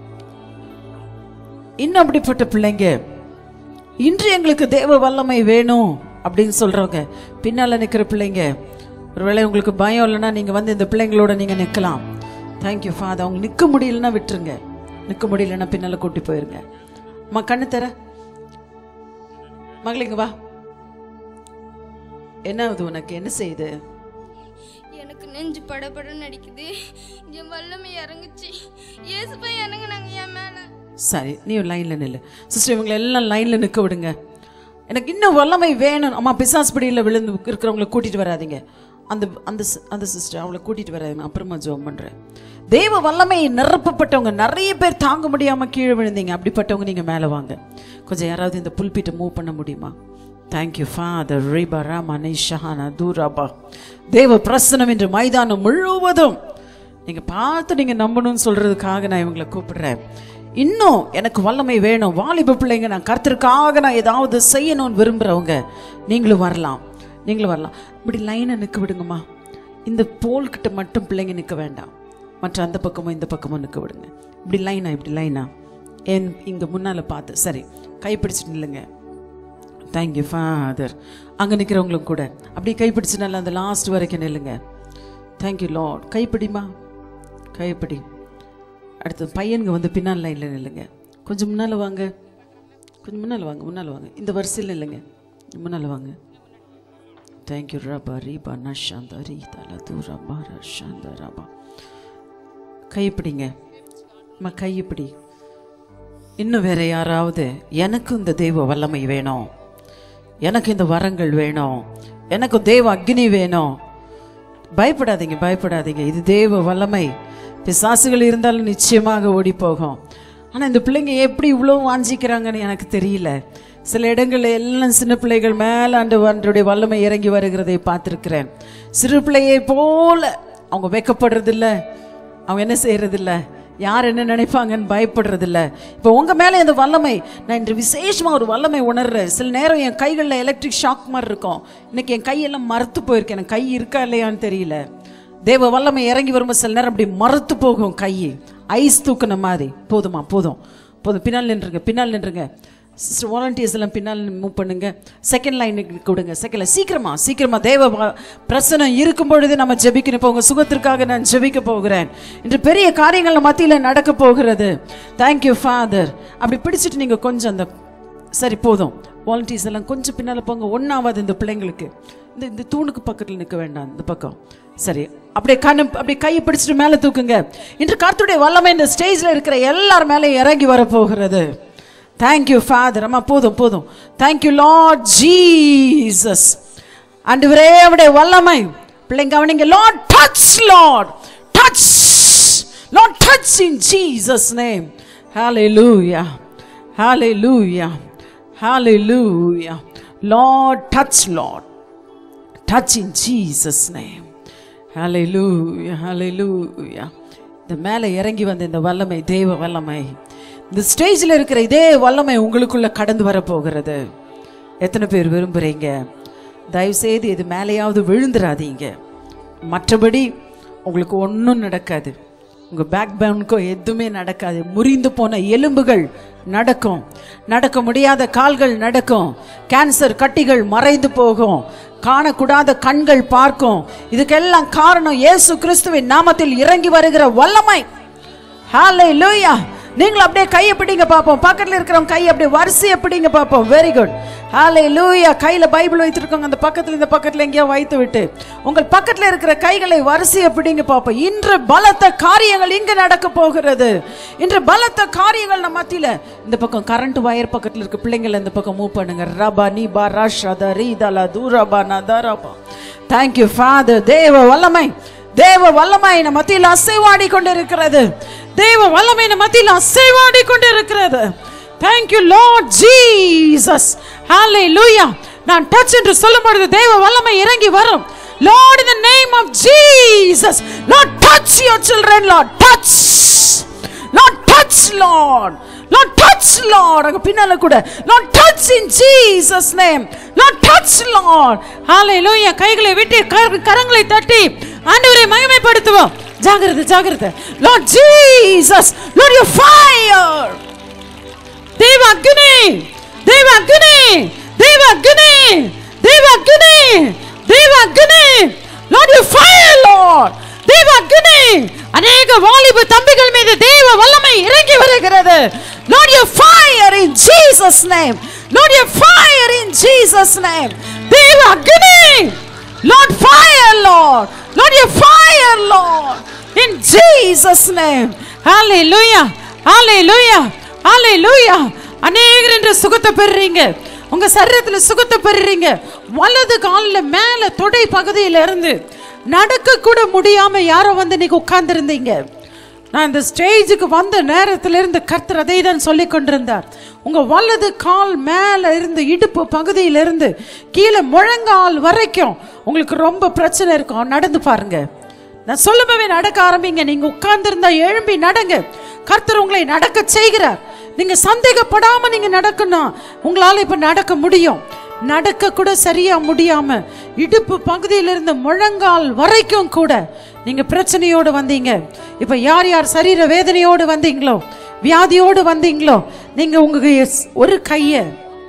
இன்னும் அப்படிப்பட்ட பிள்ளைங்க இன்று எங்களுக்கு தேவ வல்லமை வேணும் அப்படின்னு சொல்றவங்க பின்னால நிக்கிற பிள்ளைங்க ஒருவேளை உங்களுக்கு பயம் இல்லைன்னா நீங்க வந்து இந்த பிள்ளைங்களோட நீங்க நிக்கலாம் தேங்க்யூ ஃபாதர் அவங்க நிக்க முடியலன்னா விட்டுருங்க நிக்க முடியலன்னா பின்னால கூட்டி போயிருங்க அம்மா கண்ணு தர மகளிங்க வா என்ன ஆகுது உனக்கு என்ன செய்யுது எனக்கு நெஞ்சு படபடன்னு அடிக்குது என் வல்லமை இறங்குச்சு இயேசுப்பா இறங்குனாங்க என் மேல சரி நீ லைன்ல நில்லு சிஸ்டர் இவங்களை எல்லாம் லைன்ல நிக்க விடுங்க எனக்கு இன்னும் வல்லமை வேணும் அம்மா பிசாஸ் படியில் விழுந்து இருக்கிறவங்கள கூட்டிட்டு வராதீங்க அந்த அந்த சி- அந்த சிஸ்டர் அவளை கூட்டிட்டு வராதீங்க நான் அப்புறமா ஜோம் பண்றேன் தெய்வ வல்லமை நிரப்பப்பட்டவங்க நிறைய பேர் தாங்க முடியாம கீழே விழுந்தீங்க அப்படிப்பட்டவங்க நீங்க மேலே வாங்க கொஞ்சம் யாராவது இந்த புல்பீட்டை மூவ் பண்ண முடியுமா தேங்க்யூ ஃபாதர் ரீபா ராமா நைஷஹானா தூராபா தேவ பிரசனம் என்று மைதானம் முழுவதும் நீங்க பார்த்து நீங்க நம்பணும்னு சொல்றதுக்காக நான் இவங்களை கூப்பிடுறேன் இன்னும் எனக்கு வல்லமை வேணும் வாலிப பிள்ளைங்க நான் கர்த்தருக்காக நான் ஏதாவது செய்யணும்னு விரும்புறவங்க நீங்களும் வரலாம் நீங்களும் வரலாம் இப்படி லைனை நிற்க விடுங்கம்மா இந்த போல் கிட்ட மட்டும் பிள்ளைங்க நிற்க வேண்டாம் மற்ற அந்த பக்கமும் இந்த பக்கமும் நிற்க விடுங்க இப்படி லைனா இப்படி லைனா என் இங்க முன்னால பார்த்து சரி கைப்பிடிச்சிட்டு நில்லுங்க தேங்க்யூ ஃபாதர் அங்கே நிற்கிறவங்களும் கூட அப்படி கைப்பிடிச்சு நல்லா அந்த லாஸ்ட் வரைக்கும் நில்லுங்க தேங்க்யூ லார்ட் கைப்பிடிமா கைப்பிடி அடுத்து பையனுங்க வந்து பின்னால் லைனில் நில்லுங்க கொஞ்சம் முன்னால் வாங்க கொஞ்சம் முன்னால் வாங்க முன்னால் வாங்க இந்த வரிசையில் இல்லைங்க முன்னால் வாங்க தேங்க்யூ ரபா ரீபா நஷாந்தா ரீ தல தூரா பாரா ஷாந்தா ரபா கைப்பிடிங்க அம்மா கைப்பிடி இன்னும் வேற யாராவது எனக்கு இந்த தெய்வ வல்லமை வேணும் எனக்கு இந்த வரங்கள் வேணும் எனக்கு தேவ அக்னி வேணும் பயப்படாதீங்க பயப்படாதீங்க இது தேவ வல்லமை பிசாசுகள் இருந்தாலும் நிச்சயமாக ஓடி போகும் ஆனா இந்த பிள்ளைங்க எப்படி இவ்வளோ வாஞ்சிக்கிறாங்கன்னு எனக்கு தெரியல சில இடங்கள்ல எல்லாம் சின்ன பிள்ளைகள் மேல ஆண்டு அன்றைய வல்லமை இறங்கி வருகிறதை பார்த்திருக்கிறேன் சிறு பிள்ளையை போல அவங்க வெக்கப்படுறதில்ல அவங்க என்ன செய்யறதில்ல யார் என்ன நினைப்பாங்கன்னு பயப்படுறதில்ல இப்போ உங்க மேல இந்த வல்லமை நான் இன்று விசேஷமா ஒரு வல்லமை உணர்றேன் சில நேரம் என் கைகளில் எலக்ட்ரிக் ஷாக் மாதிரி இருக்கும் இன்னைக்கு என் கையெல்லாம் மறுத்து போயிருக்கு எனக்கு கை இருக்கா இல்லையான்னு தெரியல தேவ வல்லமை இறங்கி வரும்போது சில நேரம் அப்படி மறுத்து போகும் கை ஐஸ் தூக்குன மாதிரி போதுமா போதும் போதும் பின்னால் நின்றுங்க பின்னால் நின்றுங்க சிஸ்டர் வாலண்டியர்ஸ் எல்லாம் பின்னால் மூவ் பண்ணுங்க செகண்ட் லைனுக்கு கொடுங்க செகண்ட்ல சீக்கிரமா சீக்கிரமா தேவ வ- பிரசனம் இருக்கும் பொழுது நம்ம ஜெபிக்கணும் இப்போ உங்க சுகத்திற்காக நான் ஜெபிக்க போகிறேன் இன்று பெரிய காரியங்கள் மத்தியில நடக்க போகிறது தேங்க்யூ ஃபாதர் அப்படி பிடிச்சிட்டு நீங்க கொஞ்சம் அந்த சரி போதும் வாலண்டியர்ஸ் எல்லாம் கொஞ்சம் பின்னால போங்க ஒன்றாவது இந்த பிள்ளைங்களுக்கு இந்த இந்த தூணுக்கு பக்கத்தில் நிற்க வேண்டாம் இந்த பக்கம் சரி அப்படியே கண்ணு அப்படியே கையை பிடிச்சிட்டு மேலே தூக்குங்க இன்று கர்த்தருடைய வல்லமை இந்த ஸ்டேஜில் இருக்கிற எல்லார் மேலே இறங்கி வரப்போகிறது தேங்க்யூ ஃபாதர் அம்மா போதும் போதும் தேங்க்யூ லார்ட் ஜீசஸ் ஆண்டவரே அவருடைய வல்லமை பிள்ளைங்க அவனிங்க lord touch lord touch lord touch in Jesus name hallelujah hallelujah hallelujah lord touch lord touch in jesus name hallelujah hallelujah இந்த மேலே இறங்கி வந்த இந்த வல்லமை தேவ வல்லமை இந்த ஸ்டேஜில் இருக்கிற இதே வல்லமை உங்களுக்குள்ள கடந்து வர போகிறது எத்தனை பேர் விரும்புறீங்க தயவு செய்து இது மேலேயாவது விழுந்துடாதீங்க மற்றபடி உங்களுக்கு ஒன்றும் நடக்காது உங்க பேக் பேனுக்கும் எதுவுமே நடக்காது முறிந்து போன எலும்புகள் நடக்கும் நடக்க முடியாத கால்கள் நடக்கும் கேன்சர் கட்டிகள் மறைந்து போகும் காணக்கூடாத கண்கள் பார்க்கும் இதுக்கெல்லாம் காரணம் இயேசு கிறிஸ்துவின் நாமத்தில் இறங்கி வருகிற வல்லமை ஹalleluya நீங்களும் அப்படியே கையை பிடிங்க பார்ப்போம் பக்கத்துல இருக்கிறவங்க கையை அப்படியே வரிசையை பிடிங்க பார்ப்போம் வெரி குட் ஹாலே லூயா கையில பைபிள் வைத்திருக்கோங்க அந்த பக்கத்துல இந்த பக்கத்துல எங்கேயோ வைத்து விட்டு உங்கள் பக்கத்துல இருக்கிற கைகளை வரிசையை பிடிங்க பார்ப்போம் இன்று பலத்த காரியங்கள் இங்கு நடக்க போகிறது இன்று பலத்த காரியங்கள் நம்ம மத்தியில இந்த பக்கம் கரண்ட் வயர் பக்கத்துல இருக்க பிள்ளைங்களை இந்த பக்கம் மூவ் பண்ணுங்க ரபா நீ பா ராஷா தரி தலா தூரபா நதரபா தேங்க்யூ ஃபாதர் தேவ வல்லமை தேவ வல்லமை நம்ம மத்தியில் அசைவாடி கொண்டிருக்கிறது தேவ வல்லமை நம்ம மத்தியில் அசைவாடி கொண்டிருக்கிறது thank you lord Jesus hallelujah நான் டச் என்று சொல்லும் பொழுது தேவ வல்லமை இறங்கி வரும் lord in the name of Jesus lord touch your children lord touch lord touch lord lord touch lord அங்க பின்னால கூட lord touch in Jesus name lord touch lord hallelujah கைகளை விட்டு கர- கரங்களை தட்டி ஆண்டவரை மகிமைப்படுத்துவோம் ஜாகிரதை ஜாகிரதை lord Jesus lord you fire தேவ அக்னி தேவ அக்னி தேவ அக்னி தேவ அக்னி தேவ அக்னி லார்ட் யூ ஃபயர் லார்ட் தேவ அக்னி அநேக வாலிப தம்பிகள் மீது தேவ வல்லமை இறங்கி வருகிறது lord you fire in Jesus name lord you fire in Jesus name தேவ அக்னி lord fire lord lord you fire lord in Jesus name hallelujah hallelujah hallelujah அநேகர் என்ற சுகத்தை பெறுறீங்க உங்க சரீரத்துல சுகத்தை பெறுறீங்க வலது காலில் மேல தொடை பகுதியில இருந்து நடக்க கூட முடியாம யாரோ வந்து நீங்க உட்கார்ந்திருந்தீங்க நான் இந்த ஸ்டேஜுக்கு வந்த நேரத்துல இருந்து கர்த்தர் அதை தான் சொல்லி கொண்டிருந்தார் உங்க வலது கால் மேல இருந்து இடுப்பு பகுதியில இருந்து கீழே முழங்கால் வரைக்கும் உங்களுக்கு ரொம்ப பிரச்சனை இருக்கும் நடந்து பாருங்க நான் சொல்லும்பவே நடக்க ஆரம்பிங்க நீங்க உட்கார்ந்திருந்தா எழும்பி நடங்க கர்த்தர் உங்களை நடக்க செய்கிறார் நீங்க சந்தேகப்படாம நீங்க நடக்கணும் உங்களால இப்ப நடக்க முடியும் நடக்க கூட சரியா முடியாம இடுப்பு பகுதியில இருந்து முழங்கால் வரைக்கும் கூட நீங்க பிரச்சனையோடு வந்தீங்க இப்ப யார் யார் சரீர வேதனையோடு வந்தீங்களோ வியாதியோடு வந்தீங்களோ நீங்க உங்க எஸ்- ஒரு கையை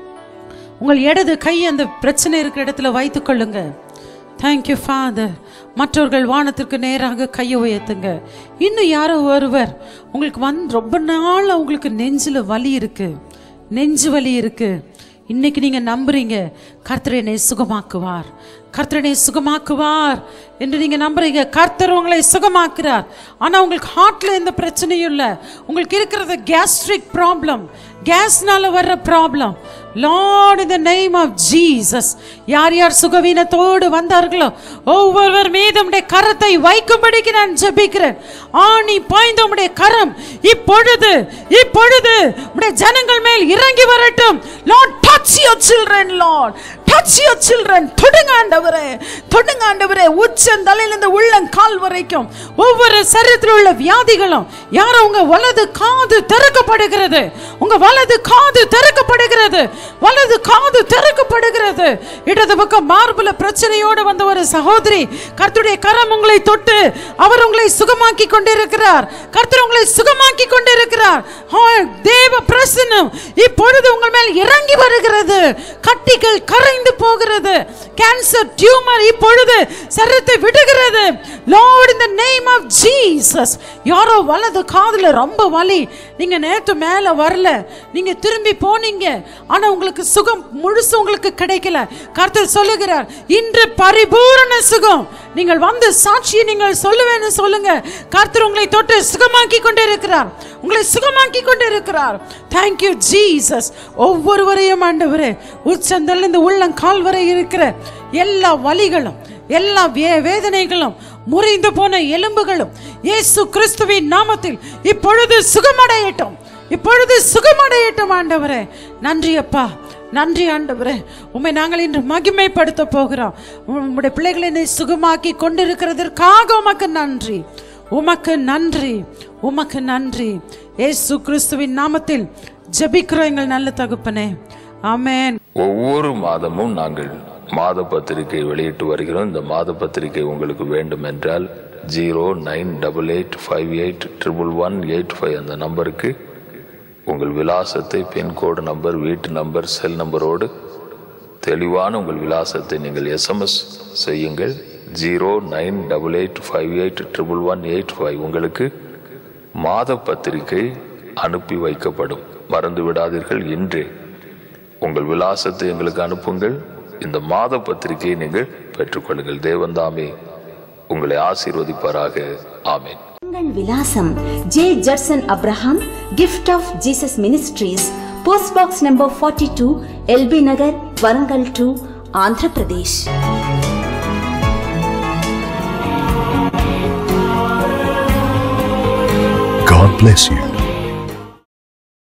உங்கள் இடது கை அந்த பிரச்சனை இருக்கிற இடத்துல வைத்துக் கொள்ளுங்க தேங்க்யூ ஃபாதர் மற்றவர்கள் வானத்திற்கு நேராக கையை உயர்த்துங்க இன்னும் யாரோ ஒருவர் உங்களுக்கு வந்து ரொம்ப நாள் உங்களுக்கு நெஞ்சில் வலி இருக்கு நெஞ்சு வலி இருக்கு இன்னைக்கு நீங்க நம்புறீங்க கர்த்தர் என்னை சுகமாக்குவார் கர்த்தர் என்னை சுகமாக்குவார் என்று நீங்க நம்புறீங்க கர்த்தர் உங்களை சுகமாக்குறார் ஆனா உங்களுக்கு ஹார்ட்ல எந்த பிரச்சனையும் இல்லை உங்களுக்கு இருக்கிறது கேஸ்ட்ரிக் ப்ராப்ளம் கேஸ்னால வர்ற problem lord in the name of Jesus யார் யார் சுகவீனத்தோடு வந்தார்களோ ஒவ்வொருவர் மீது உம்முடைய கரத்தை வைக்கும்படிக்கு நான் ஜெபிக்கிறேன் ஆணி பாய்ந்த உம்முடைய கரம் இப்பொழுது இப்பொழுது உம்முடைய ஜனங்கள் மேல் இறங்கி வரட்டும் lord touch your children lord touch your children தொடுங்க ஆண்டவரே தொடுங்க ஆண்டவரே உச்சந்தலையிலிருந்து உள்ளங்கால் வரைக்கும் ஒவ்வொரு சரீரத்தில் உள்ள வியாதிகளும் யாரோ உங்க வலது காது திறக்கப்படுகிறது உங்க வலது காது திறக்கப்படுகிறது வலது காது திறக்கப்படுகிறது இடது பக்கம் மார்புல பிரச்சனையோடு வந்த ஒரு சகோதரி கர்த்தருடைய கரம் உங்களை தொட்டு அவர் உங்களை சுகமாக்கி கொண்டிருக்கிறார் கர்த்தர் உங்களை சுகமாக்கி கொண்டிருக்கிறார் ஆ, தேவ பிரசன்னம் இப்பொழுது உங்கள் மேல் இறங்கி வருகிறது கட்டிகள் கரைந்து போகிறது கேன்சர் டியூமர் இப்பொழுது சரீரத்தை விடுகிறது lord in the name of Jesus யாரோ வலது காதுல ரொம்ப வலி நீங்க நேத்து மேல வரல நீங்க திரும்பி போனீங்க ஆனா உங்களுக்கு சுகம் முழுசு உங்களுக்கு கிடைக்கல கர்த்தர் சொல்லுகிறார் இன்று பரிபூரண சுகம் நீங்கள் வந்து சாட்சியை நீங்கள் சொல்லுவேன்னு சொல்லுங்க கர்த்தர் உங்களை தொட்டு சுகமாக்கி கொண்டிருக்கிறார் உங்களை சுகமாக்கி கொண்டிருக்கிறார் தேங்க்யூ ஜீசஸ் ஒவ்வொருவரையும் ஆண்டவரே உச்சந்தல் இந்த உள்ளங்கால் வரை இருக்கிற எல்லா வலிகளும் எல்லா வே- வேதனைகளும் முறிந்து போன எலும்புகளும் இயேசு கிறிஸ்துவின் நாமத்தில் இப்பொழுது சுகமடையட்டும் இப்பொழுது சுகமடையட்டும் ஆண்டவரே நன்றி அப்பா நன்றி ஆண்டவரே உம்மை நாங்கள் இன்று மகிமைப்படுத்த போகிறோம் உம்முடைய பிள்ளைகளை என்னை சுகமாக்கி கொண்டிருக்கிறதற்காக உமக்கு நன்றி உமக்கு நன்றி உமக்கு நன்றி இயேசு கிறிஸ்துவின் நாமத்தில் ஜெபிக்கிறோம் எங்கள் நல்ல தகுப்பனே ஆமென் ஒவ்வொரு மாதமும் நாங்கள் மாத பத்திரிகை வெளியிட்டு வருகிறோம் இந்த மாத பத்திரிகை உங்களுக்கு வேண்டும் என்றால் zero nine double eight five eight triple one eight five அந்த நம்பருக்கு உங்கள் விலாசத்தை பின்கோடு நம்பர் வீட்டு நம்பர் செல் நம்பரோடு தெளிவான உங்கள் விலாசத்தை நீங்கள் எஸ்எம்எஸ் செய்யுங்கள் zero nine double eight five eight triple one eight five உங்களுக்கு மாத பத்திரிகை அனுப்பி வைக்கப்படும் மறந்து விடாதீர்கள் இன்றே உங்கள் விலாசத்தை எங்களுக்கு அனுப்புங்கள் இந்த மாத பத்திரிகையை நீங்கள் பெற்றுக்கொள்ளுங்கள் தேவன் தாமே உங்களை ஆசீர்வதிப்பாராக ஆமென் உங்கள் விலாசம் J Judson Abraham gift of Jesus ministries post box number forty two LB Nagar Warangal two Andhra Pradesh God bless you.